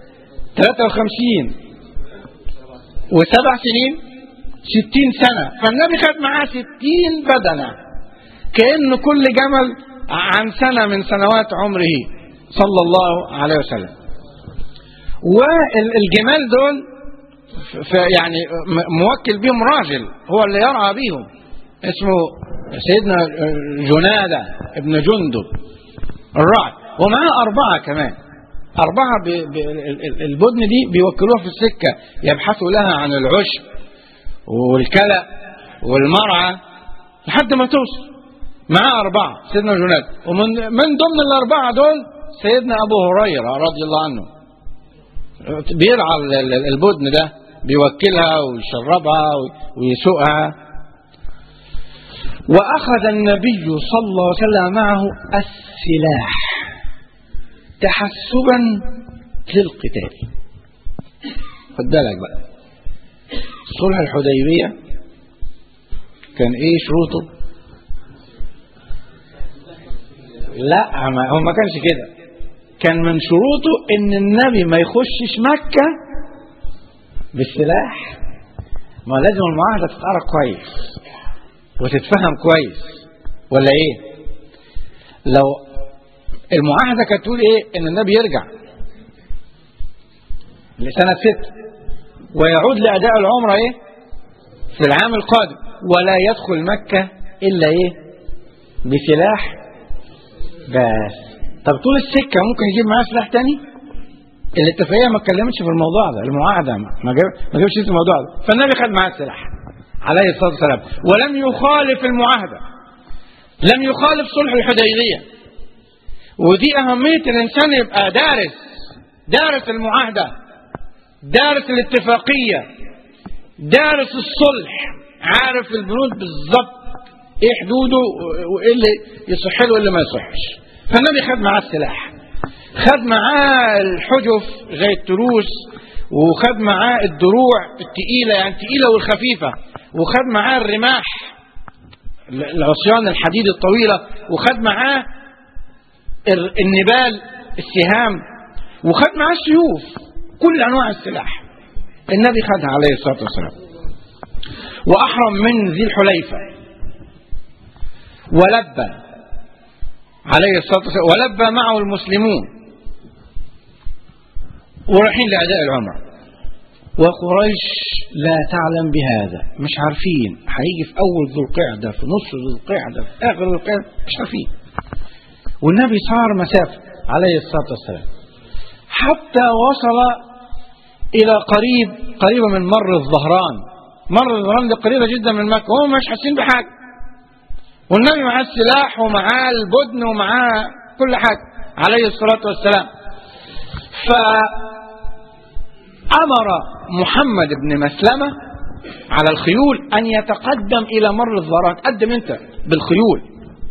53 وسبع سنين 60 سنة فالنبي خد معاه 60 بدنة كأن كل جمل عن سنة من سنوات عمره صلى الله عليه وسلم والجمال دول يعني موكل بهم راجل هو اللي يرعى بيهم اسمه سيدنا جنادة ابن جندب الراعي ومعاه أربعة كمان أربعة ب... ب... البدن دي بيوكلوها في السكة يبحثوا لها عن العشب والكلأ والمرعى لحد ما توصل معاه أربعة سيدنا جناد ومن من ضمن الأربعة دول سيدنا أبو هريرة رضي الله عنه بيرعى البدن ده بيوكلها ويشربها ويسوقها وأخذ النبي صلى الله عليه وسلم معه السلاح تحسبا للقتال خد بالك بقى صلح الحديبية كان ايه شروطه لا ما هو ما كانش كده كان من شروطه ان النبي ما يخشش مكة بالسلاح ما لازم المعاهدة تتقرا كويس وتتفهم كويس ولا ايه لو المعاهدة كانت تقول ايه ان النبي يرجع لسنة ست ويعود لأداء العمرة ايه في العام القادم ولا يدخل مكة إلا ايه بسلاح بس طب طول السكة ممكن يجيب معاه سلاح تاني الاتفاقية ما اتكلمتش في الموضوع ده المعاهدة ما جاب ما جابش في الموضوع ده فالنبي خد معاه السلاح عليه الصلاة والسلام ولم يخالف المعاهدة لم يخالف صلح الحديبية ودي أهمية الإنسان يبقى دارس دارس المعاهدة دارس الاتفاقية دارس الصلح عارف البنود بالظبط ايه حدوده وايه اللي يصح له وايه اللي ما يصحش فالنبي خد معاه السلاح خد معاه الحجف زي التروس وخد معاه الدروع التقيلة يعني التقيلة والخفيفة وخد معاه الرماح العصيان الحديد الطويلة وخد معاه النبال السهام وخد معاه السيوف كل أنواع السلاح النبي خدها عليه الصلاة والسلام وأحرم من ذي الحليفة ولبى عليه الصلاة والسلام ولبى معه المسلمون ورايحين لأداء العمرة وقريش لا تعلم بهذا مش عارفين هيجي في أول ذو القعدة في نص ذو القعدة في آخر ذو القعدة مش عارفين والنبي صار مسافة عليه الصلاة والسلام حتى وصل إلى قريب قريبة من مر الظهران مر الظهران دي قريبة جدا من مكة هم مش حاسين بحاجة والنبي معاه السلاح ومعاه البدن ومعاه كل حاجة عليه الصلاة والسلام فأمر محمد بن مسلمة على الخيول أن يتقدم إلى مر الظهران قدم أنت بالخيول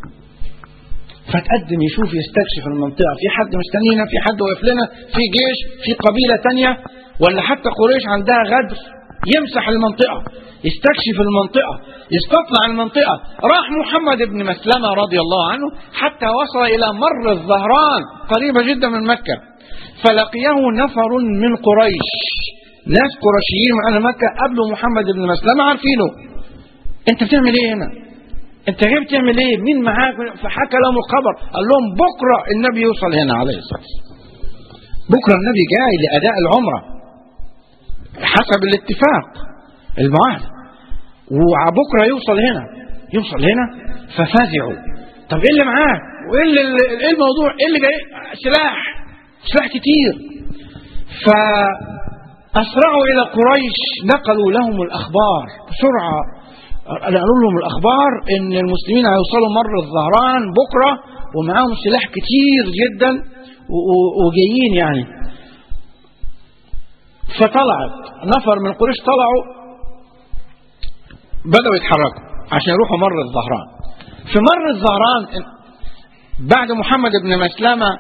فتقدم يشوف يستكشف المنطقة في حد مستنينا في حد واقف لنا في جيش في قبيلة تانية ولا حتى قريش عندها غدر يمسح المنطقة يستكشف المنطقة يستطلع المنطقة راح محمد بن مسلمة رضي الله عنه حتى وصل إلى مر الظهران قريبة جدا من مكة فلقيه نفر من قريش ناس قرشيين من أهل مكة قبلوا محمد بن مسلمة عارفينه أنت بتعمل إيه هنا؟ أنت جاي بتعمل إيه؟ مين معاك؟ فحكى لهم الخبر قال لهم بكرة النبي يوصل هنا عليه الصلاة والسلام بكرة النبي جاي لأداء العمرة حسب الاتفاق المعاهدة وبكرة يوصل هنا يوصل هنا ففزعوا طب ايه اللي معاه وايه اللي ايه الموضوع ايه اللي جاي سلاح سلاح كتير فأسرعوا إلى قريش نقلوا لهم الأخبار بسرعة قالوا لهم الأخبار إن المسلمين هيوصلوا مر الظهران بكرة ومعاهم سلاح كتير جدا وجايين يعني فطلعت نفر من قريش طلعوا بدأوا يتحركوا عشان يروحوا مر الظهران في مر الظهران بعد محمد بن مسلمة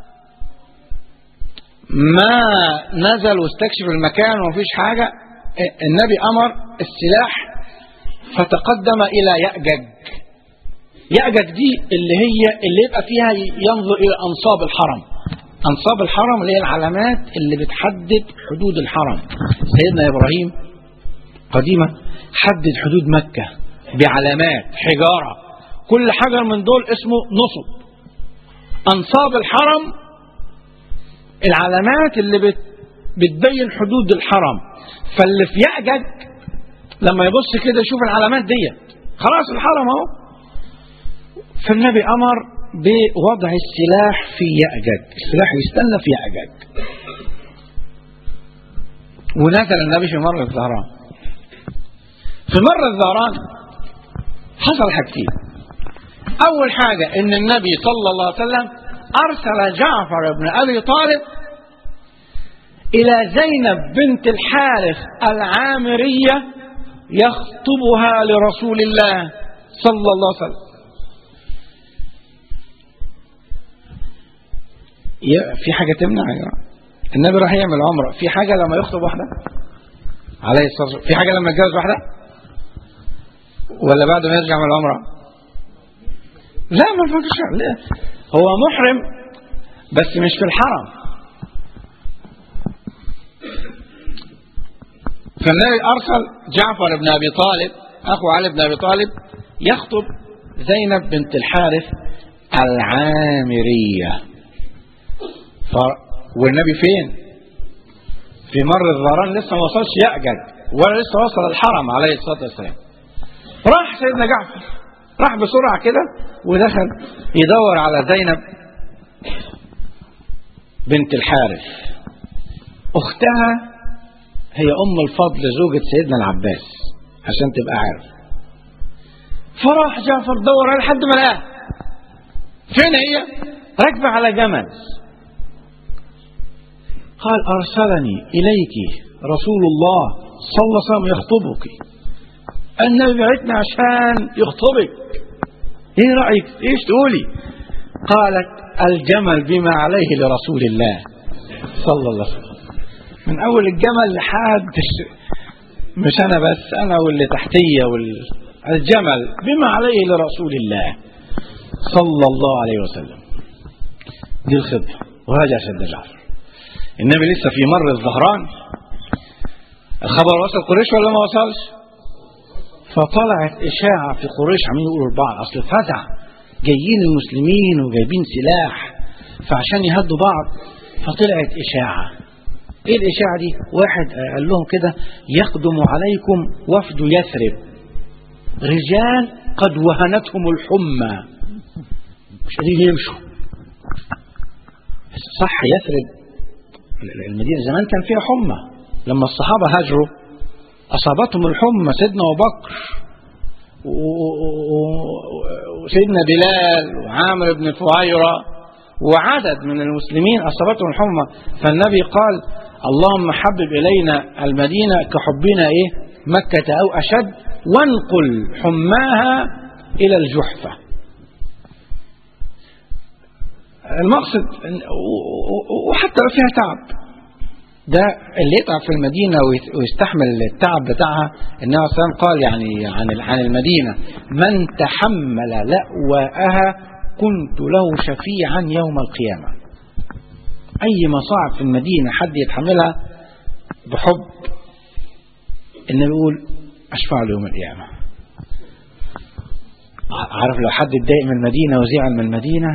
ما نزل واستكشف المكان ومفيش حاجة النبي أمر السلاح فتقدم إلى يأجج يأجج دي اللي هي اللي يبقى فيها ينظر إلى أنصاب الحرم أنصاب الحرم اللي هي العلامات اللي بتحدد حدود الحرم سيدنا إبراهيم قديما حدد حدود مكة بعلامات حجارة كل حجر من دول اسمه نصب أنصاب الحرم العلامات اللي بت بتبين حدود الحرم فاللي في يأجج لما يبص كده يشوف العلامات ديت خلاص الحرم اهو فالنبي أمر بوضع السلاح في يأجج السلاح يستنى في يأجج ونزل النبي في مر الظهران في مر الظهران حصل حاجتين أول حاجة إن النبي صلى الله عليه وسلم أرسل جعفر بن أبي طالب إلى زينب بنت الحارث العامرية يخطبها لرسول الله صلى الله عليه وسلم في حاجة تمنع يا جماعة النبي راح يعمل عمرة في حاجة لما يخطب واحدة عليه الصلاة والسلام في حاجة لما يتجوز واحدة ولا بعد ما يرجع من العمرة لا ما فيش لا هو محرم بس مش في الحرم فالنبي أرسل جعفر بن أبي طالب أخو علي بن أبي طالب يخطب زينب بنت الحارث العامرية ف... والنبي فين في مر الظهران لسه ما وصلش يأجج ولا لسه وصل الحرم عليه الصلاة والسلام راح سيدنا جعفر راح بسرعة كده ودخل يدور على زينب بنت الحارث أختها هي أم الفضل زوجة سيدنا العباس عشان تبقى عارف فراح جعفر دور على لحد ما لقاها فين هي؟ راكبة على جمل قال أرسلني إليك رسول الله صلى الله عليه وسلم يخطبك النبي بعتنا عشان يخطبك ايه رأيك ايش تقولي قالت الجمل بما عليه لرسول الله صلى الله عليه وسلم من اول الجمل لحد مش انا بس انا واللي تحتيه وال... الجمل بما عليه لرسول الله صلى الله عليه وسلم دي الخطبة وراجع سيدنا جعفر النبي لسه في مر الظهران الخبر وصل قريش ولا ما وصلش فطلعت إشاعة في قريش عمالين يقولوا لبعض أصل فزع جايين المسلمين وجايبين سلاح فعشان يهدوا بعض فطلعت إشاعة إيه الإشاعة دي؟ واحد قال لهم كده يقدم عليكم وفد يثرب رجال قد وهنتهم الحمى مش قادرين يمشوا صح يثرب المدينة زمان كان فيها حمى لما الصحابة هاجروا أصابتهم الحمى سيدنا أبو بكر وسيدنا بلال وعامر بن فهيرة وعدد من المسلمين أصابتهم الحمى فالنبي قال اللهم حبب إلينا المدينة كحبنا إيه مكة أو أشد وانقل حماها إلى الجحفة المقصد وحتى لو فيها تعب ده اللي يتعب في المدينة ويستحمل التعب بتاعها النبي صلى الله عليه وسلم قال يعني عن عن المدينة من تحمل لأواءها كنت له شفيعا يوم القيامة أي مصاعب في المدينة حد يتحملها بحب النبي يقول أشفع له يوم القيامة عارف لو حد اتضايق من المدينة وزعل من المدينة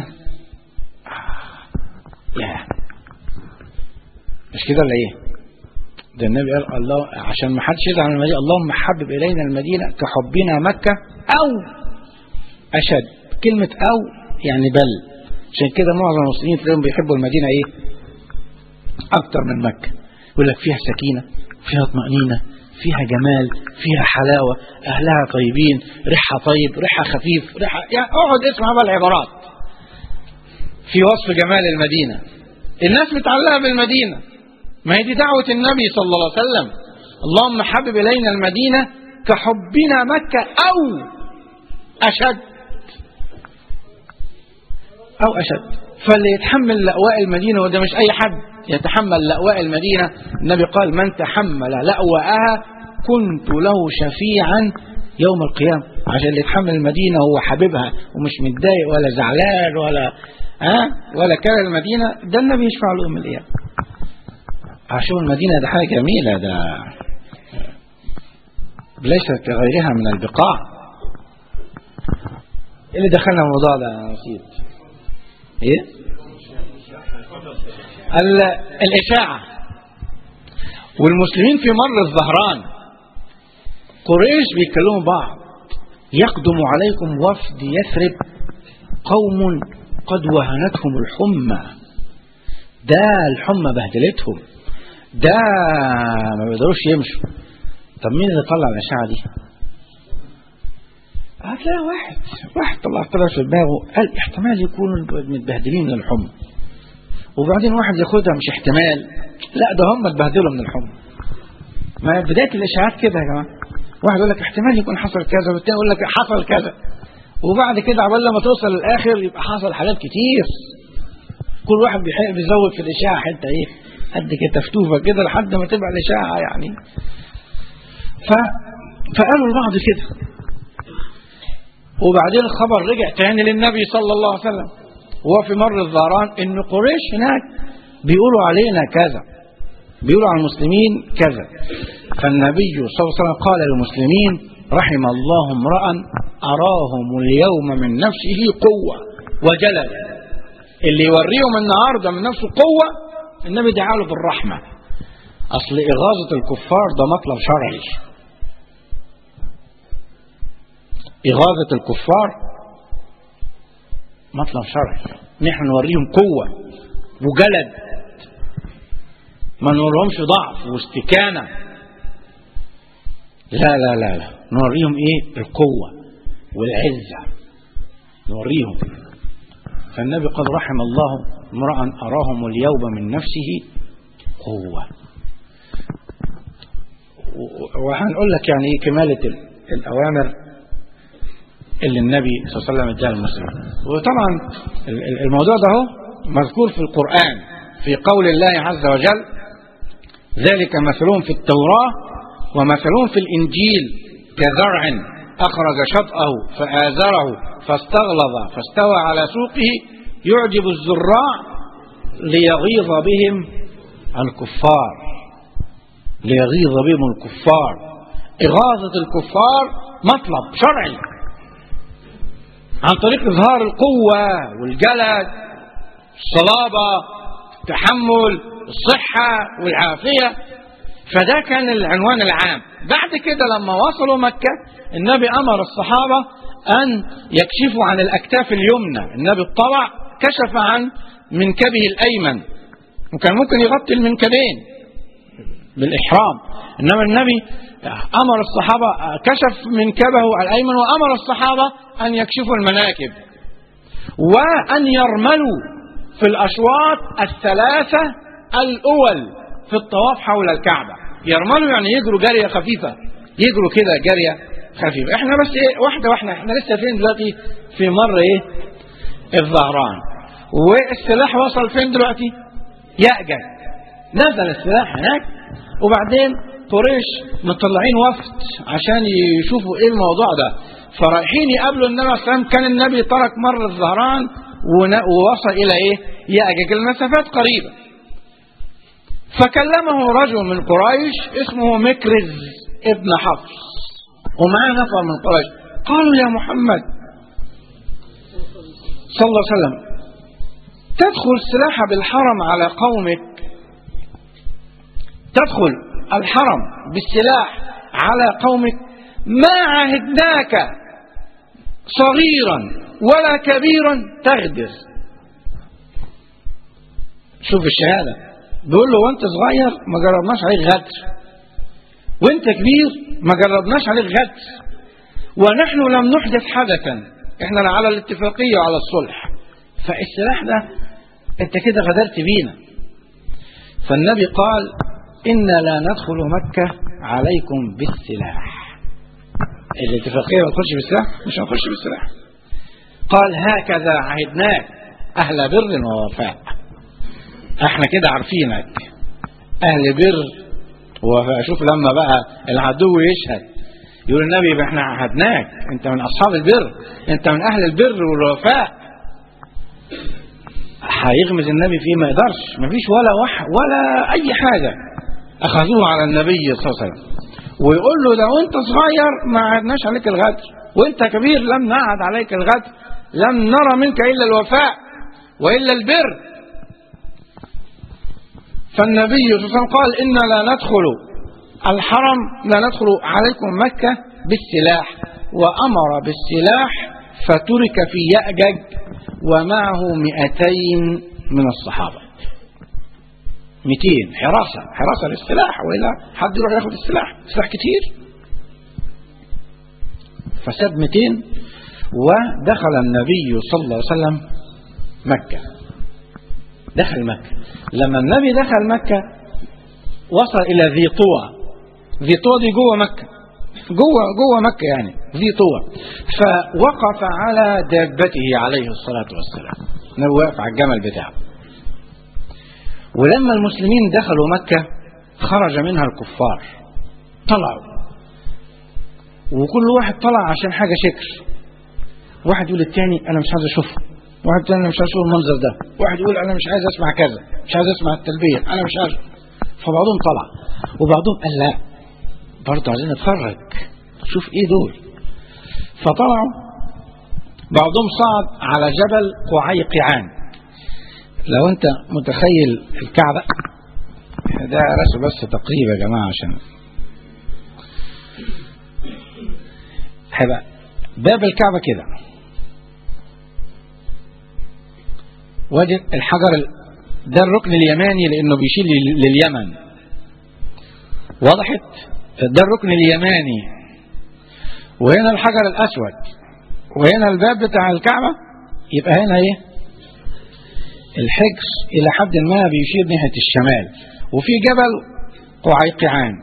يعني مش كده ولا ايه ده النبي قال الله عشان ما حدش يزعل من المدينه اللهم حبب الينا المدينه كحبنا مكه او اشد كلمه او يعني بل عشان كده معظم المسلمين تلاقيهم بيحبوا المدينه ايه اكتر من مكه يقول لك فيها سكينه فيها طمانينه فيها جمال فيها حلاوه اهلها طيبين ريحها طيب ريحها خفيف ريحها يعني اقعد اسمع بقى العبارات في وصف جمال المدينه الناس متعلقه بالمدينه ما هي دي دعوة النبي صلى الله عليه وسلم اللهم حبب إلينا المدينة كحبنا مكة أو أشد أو أشد فاللي يتحمل لأواء المدينة وده مش أي حد يتحمل لأواء المدينة النبي قال من تحمل لأواءها كنت له شفيعا يوم القيامة عشان اللي يتحمل المدينة هو حبيبها ومش متضايق ولا زعلان ولا ها ولا كاره المدينة ده النبي يشفع له يوم القيامة عاشور المدينة ده حاجة جميلة ده ليست كغيرها من البقاع ايه اللي دخلنا الموضوع ده نسيت ايه الإشاعة والمسلمين في مر الظهران قريش بيكلموا بعض يقدم عليكم وفد يثرب قوم قد وهنتهم الحمى ده الحمى بهدلتهم ده ما بيقدروش يمشوا طب مين اللي طلع الاشعه دي هتلاقي واحد واحد طلع طلع في دماغه قال احتمال يكونوا متبهدلين من الحمى وبعدين واحد ياخدها مش احتمال لا ده هم اتبهدلوا من الحمى ما بدايه الاشاعات كده يا جماعه واحد يقول لك احتمال يكون حصل كذا والتاني يقول لك حصل كذا وبعد كده عبال لما توصل للاخر يبقى حصل حاجات كتير كل واحد بيحب يزود في الاشاعه حته ايه قد كده تفتوفه كده لحد ما تبقى الاشاعه يعني ف فقالوا لبعض كده وبعدين الخبر رجع تاني للنبي صلى الله عليه وسلم وهو في مر الظهران ان قريش هناك بيقولوا علينا كذا بيقولوا على المسلمين كذا فالنبي صلى الله عليه وسلم قال للمسلمين رحم الله امرأ أراهم اليوم من نفسه قوة وجلد اللي يوريهم النهارده من نفسه قوة النبي دعا له بالرحمة أصل إغاظة الكفار ده مطلب شرعي إغاظة الكفار مطلب شرعي نحن نوريهم قوة وجلد ما نوريهمش ضعف واستكانة لا لا لا لا نوريهم ايه القوة والعزة نوريهم فالنبي قال رحم الله امرأ أراهم اليوم من نفسه قوة وهنقول لك يعني ايه كمالة الأوامر اللي النبي صلى الله عليه وسلم اداها للمسلمين وطبعا الموضوع ده هو مذكور في القرآن في قول الله عز وجل ذلك مثلهم في التوراة ومثلهم في الإنجيل كزرع أخرج شطأه فآزره فاستغلظ فاستوى على سوقه يعجب الزراع ليغيظ بهم الكفار ليغيظ بهم الكفار إغاظة الكفار مطلب شرعي عن طريق إظهار القوة والجلد الصلابة التحمل الصحة والعافية فده كان العنوان العام بعد كده لما وصلوا مكة النبي أمر الصحابة أن يكشفوا عن الأكتاف اليمنى النبي اطلع كشف عن منكبه الأيمن وكان ممكن يغطي المنكبين بالإحرام إنما النبي أمر الصحابة كشف منكبه الأيمن وأمر الصحابة أن يكشفوا المناكب وأن يرملوا في الأشواط الثلاثة الأول في الطواف حول الكعبة يرملوا يعني يجروا جرية خفيفة يجروا كده جرية خفيفة احنا بس ايه واحدة واحدة احنا لسه فين دلوقتي في مر ايه الظهران والسلاح وصل فين دلوقتي يأجج نزل السلاح هناك وبعدين قريش مطلعين وفد عشان يشوفوا ايه الموضوع ده فرايحين يقابلوا النبي عليه الصلاه والسلام كان النبي ترك مر الظهران ون- ووصل الى ايه يأجج المسافات قريبه فكلمه رجل من قريش اسمه مكرز ابن حفص ومعاه نفر من قريش قالوا يا محمد صلى الله عليه وسلم تدخل السلاح بالحرم على قومك تدخل الحرم بالسلاح على قومك ما عهدناك صغيرا ولا كبيرا تغدر شوف الشهادة بيقول له وانت صغير ما جربناش عليك غدر وانت كبير ما جربناش عليك غدر ونحن لم نحدث حدثا احنا على الاتفاقية وعلى الصلح فالسلاح ده انت كده غدرت بينا فالنبي قال إنا لا ندخل مكة عليكم بالسلاح الاتفاقية ما تدخلش بالسلاح مش هنخش بالسلاح قال هكذا عهدناك أهل بر ووفاء احنا كده عارفينك أهل بر ووفاء شوف لما بقى العدو يشهد يقول النبي يبقى احنا عهدناك انت من أصحاب البر انت من أهل البر والوفاء هيغمز النبي فيه ما يقدرش ما فيش ولا وح ولا أي حاجة أخذوه على النبي صلى الله عليه وسلم ويقول له لو أنت صغير ما عهدناش عليك الغدر وأنت كبير لم نعهد عليك الغدر لم نرى منك إلا الوفاء وإلا البر فالنبي صلى الله عليه وسلم قال إنا لا ندخل الحرم لا ندخل عليكم مكة بالسلاح وأمر بالسلاح فترك في يأجج ومعه مئتين من الصحابة 200 حراسة حراسة للسلاح وإلا حد يروح ياخد السلاح سلاح كتير فساب 200 ودخل النبي صلى الله عليه وسلم مكة دخل مكة لما النبي دخل مكة وصل إلى ذي طوى ذي طوى دي جوه مكة جوه جوه مكة يعني ذي طوى فوقف على دابته عليه الصلاة والسلام النبي واقف على الجمل بتاعه ولما المسلمين دخلوا مكة خرج منها الكفار طلعوا وكل واحد طلع عشان حاجة شكر واحد يقول التاني أنا مش عايز أشوفه واحد تاني أنا مش عايز أشوف المنظر ده واحد يقول أنا مش عايز أسمع كذا مش عايز أسمع التلبية أنا مش عايز فبعضهم طلع وبعضهم قال لا برضه عايزين نتفرج شوف ايه دول فطلعوا بعضهم صعد على جبل قعيقعان لو انت متخيل الكعبة ده رسم بس تقريب يا جماعة عشان هيبقى باب الكعبة كده وادي الحجر ال- ده الركن اليماني لانه بيشيل لل- لليمن وضحت ده الركن اليماني وهنا الحجر الاسود وهنا الباب بتاع الكعبة يبقى هنا ايه الحجر الى حد ما بيشير ناحية الشمال وفي جبل قعيقعان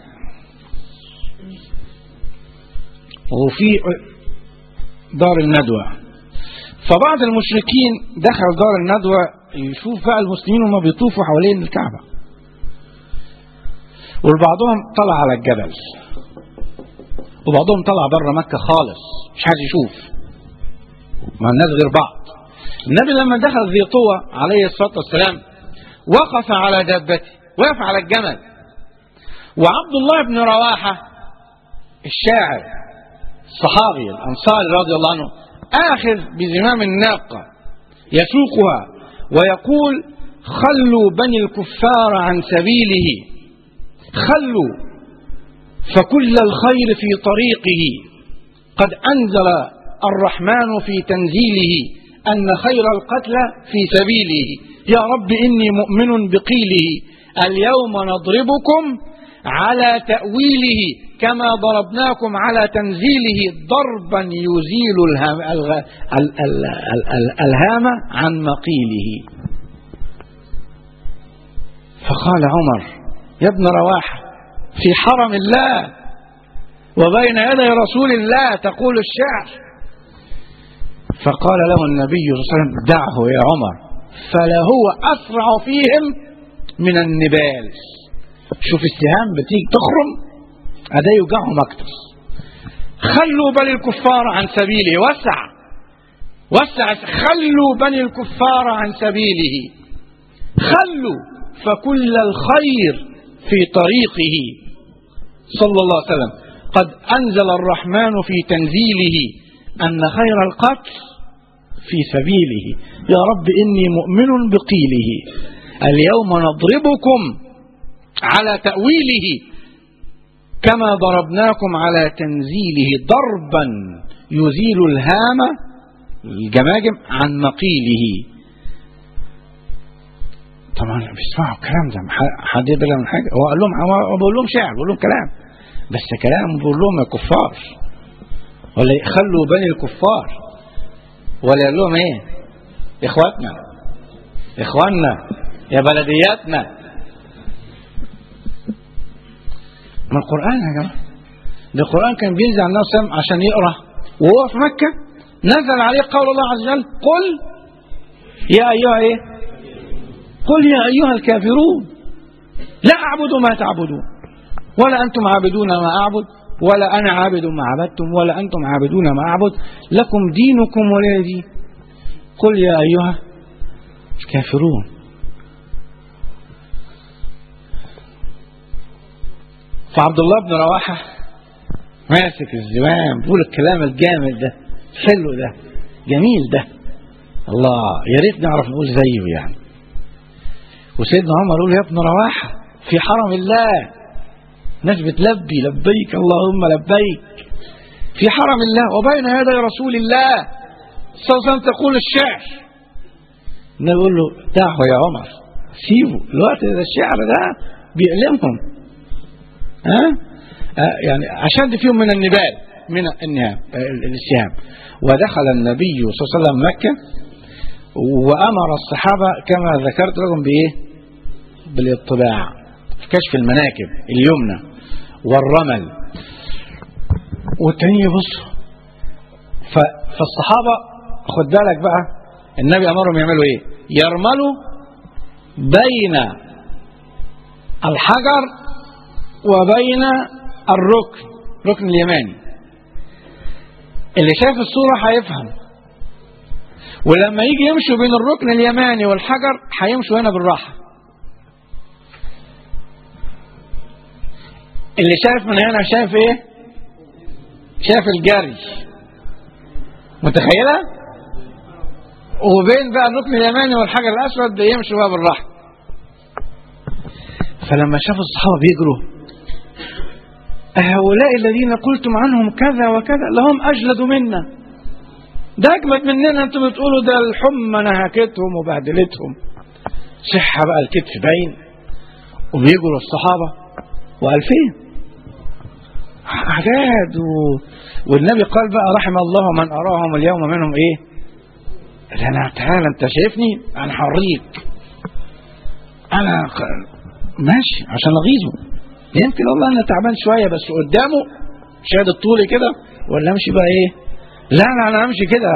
وفي دار الندوة فبعض المشركين دخل دار الندوة يشوف بقى المسلمين وما بيطوفوا حوالين الكعبة وبعضهم طلع على الجبل وبعضهم طلع بره مكة خالص مش عايز يشوف ما الناس غير بعض النبي لما دخل ذي طوى عليه الصلاة والسلام وقف على دابته وقف على الجمل وعبد الله بن رواحة الشاعر الصحابي الأنصاري رضي الله عنه آخذ بزمام الناقة يسوقها ويقول خلوا بني الكفار عن سبيله خلوا فكل الخير في طريقه قد أنزل الرحمن في تنزيله أن خير القتلى في سبيله يا رب إني مؤمن بقيله اليوم نضربكم على تأويله كما ضربناكم على تنزيله ضربا يزيل الهام الغ... ال... ال... ال... ال... الهام عن مقيله فقال عمر يا ابن رواحة في حرم الله وبين يدي رسول الله تقول الشعر فقال له النبي صلى الله عليه وسلم دعه يا عمر فلهو أسرع فيهم من النبال شوف السهام بتيجي تخرم أدا يوجعهم أكتر خلوا بني الكفار عن سبيله وسع وسع خلوا بني الكفار عن سبيله خلوا فكل الخير في طريقه صلى الله عليه وسلم قد أنزل الرحمن في تنزيله أن خير القتل في سبيله يا رب إني مؤمن بقيله اليوم نضربكم على تأويله كما ضربناكم على تنزيله ضربا يزيل الهام الجماجم عن مقيله طبعا بيسمعوا الكلام ده حد يقدر من حاجه هو قال لهم هو بقول لهم شعر بقول لهم كلام بس كلام بقول لهم يا كفار ولا يخلوا بني الكفار ولا يقول لهم ايه اخواتنا اخواننا يا بلدياتنا ما القرآن يا جماعة ده القرآن كان بينزل على الناس عشان يقرأ وهو في مكة نزل عليه قول الله عز وجل قل يا أيها إيه قل يا أيها الكافرون لا أعبد ما تعبدون ولا أنتم عابدون ما أعبد ولا أنا عابد ما عبدتم ولا أنتم عابدون ما أعبد لكم دينكم ولا دين قل يا أيها الكافرون فعبد الله بن رواحة ماسك الزمام بيقول الكلام الجامد ده حلو ده جميل ده الله يا ريت نعرف نقول زيه يعني وسيدنا عمر يقول يا ابن رواحة في حرم الله ناس بتلبي لبيك اللهم لبيك في حرم الله وبين يدي رسول الله صلى الله عليه وسلم تقول الشعر نقول له دعه يا عمر سيبه الوقت ده الشعر ده بيألمهم ها أه؟ يعني أشد فيهم من النبال من النهام السهام ودخل النبي صلى الله عليه وسلم مكة وأمر الصحابة كما ذكرت لكم بإيه بالاطلاع في كشف المناكب اليمنى والرمل والتاني يبص فالصحابة خد بالك بقى النبي أمرهم يعملوا إيه يرملوا بين الحجر وبين الركن ركن اليماني اللي شايف الصورة هيفهم ولما يجي يمشوا بين الركن اليماني والحجر هيمشوا هنا بالراحة اللي شايف من هنا شايف ايه شايف الجري متخيلة وبين بقى الركن اليماني والحجر الاسود بيمشوا بقى بالراحة فلما شافوا الصحابة بيجروا هؤلاء الذين قلتم عنهم كذا وكذا لهم أجلد منا ده أجمد مننا أنتم بتقولوا ده الحمى نهكتهم وبهدلتهم صحة بقى الكتف باين وبيجروا الصحابة وألفين حاجات و... والنبي قال بقى رحم الله من أراهم اليوم منهم إيه أنا تعالى أنت شايفني أنا حريك أنا ماشي عشان أغيظه يمكن والله أنا تعبان شوية بس قدامه شاد الطولي كده ولا أمشي بقى إيه لا أنا أنا أمشي كده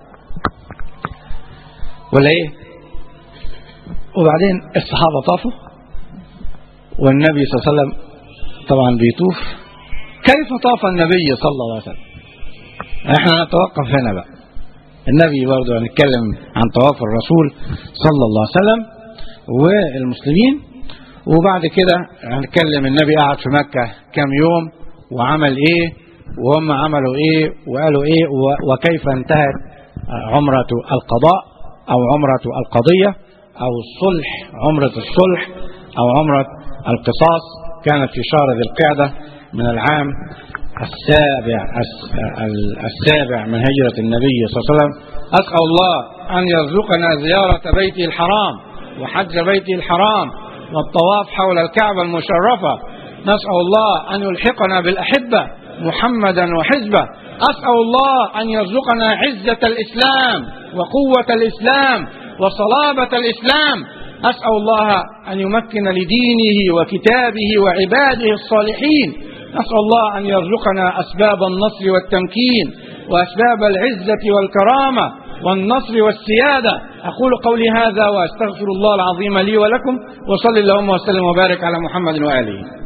ولا إيه وبعدين الصحابة طافوا والنبي صلى الله عليه وسلم طبعا بيطوف كيف طاف النبي صلى الله عليه وسلم احنا نتوقف هنا بقى النبي برضه هنتكلم عن طواف الرسول صلى الله عليه وسلم والمسلمين وبعد كده هنتكلم النبي قعد في مكة كم يوم وعمل ايه وهم عملوا ايه وقالوا ايه وكيف انتهت عمرة القضاء او عمرة القضية او الصلح عمرة الصلح او عمرة القصاص كانت في شهر ذي القعدة من العام السابع السابع من هجرة النبي صلى الله عليه وسلم أسأل الله أن يرزقنا زيارة بيته الحرام وحج بيته الحرام والطواف حول الكعبة المشرفة نسأل الله أن يلحقنا بالأحبة محمدا وحزبه أسأل الله أن يرزقنا عزة الإسلام وقوة الإسلام وصلابة الإسلام أسأل الله أن يمكن لدينه وكتابه وعباده الصالحين نسأل الله أن يرزقنا أسباب النصر والتمكين وأسباب العزة والكرامة والنصر والسيادة أقول قولي هذا وأستغفر الله العظيم لي ولكم وصلي اللهم وسلم وبارك على محمد وآله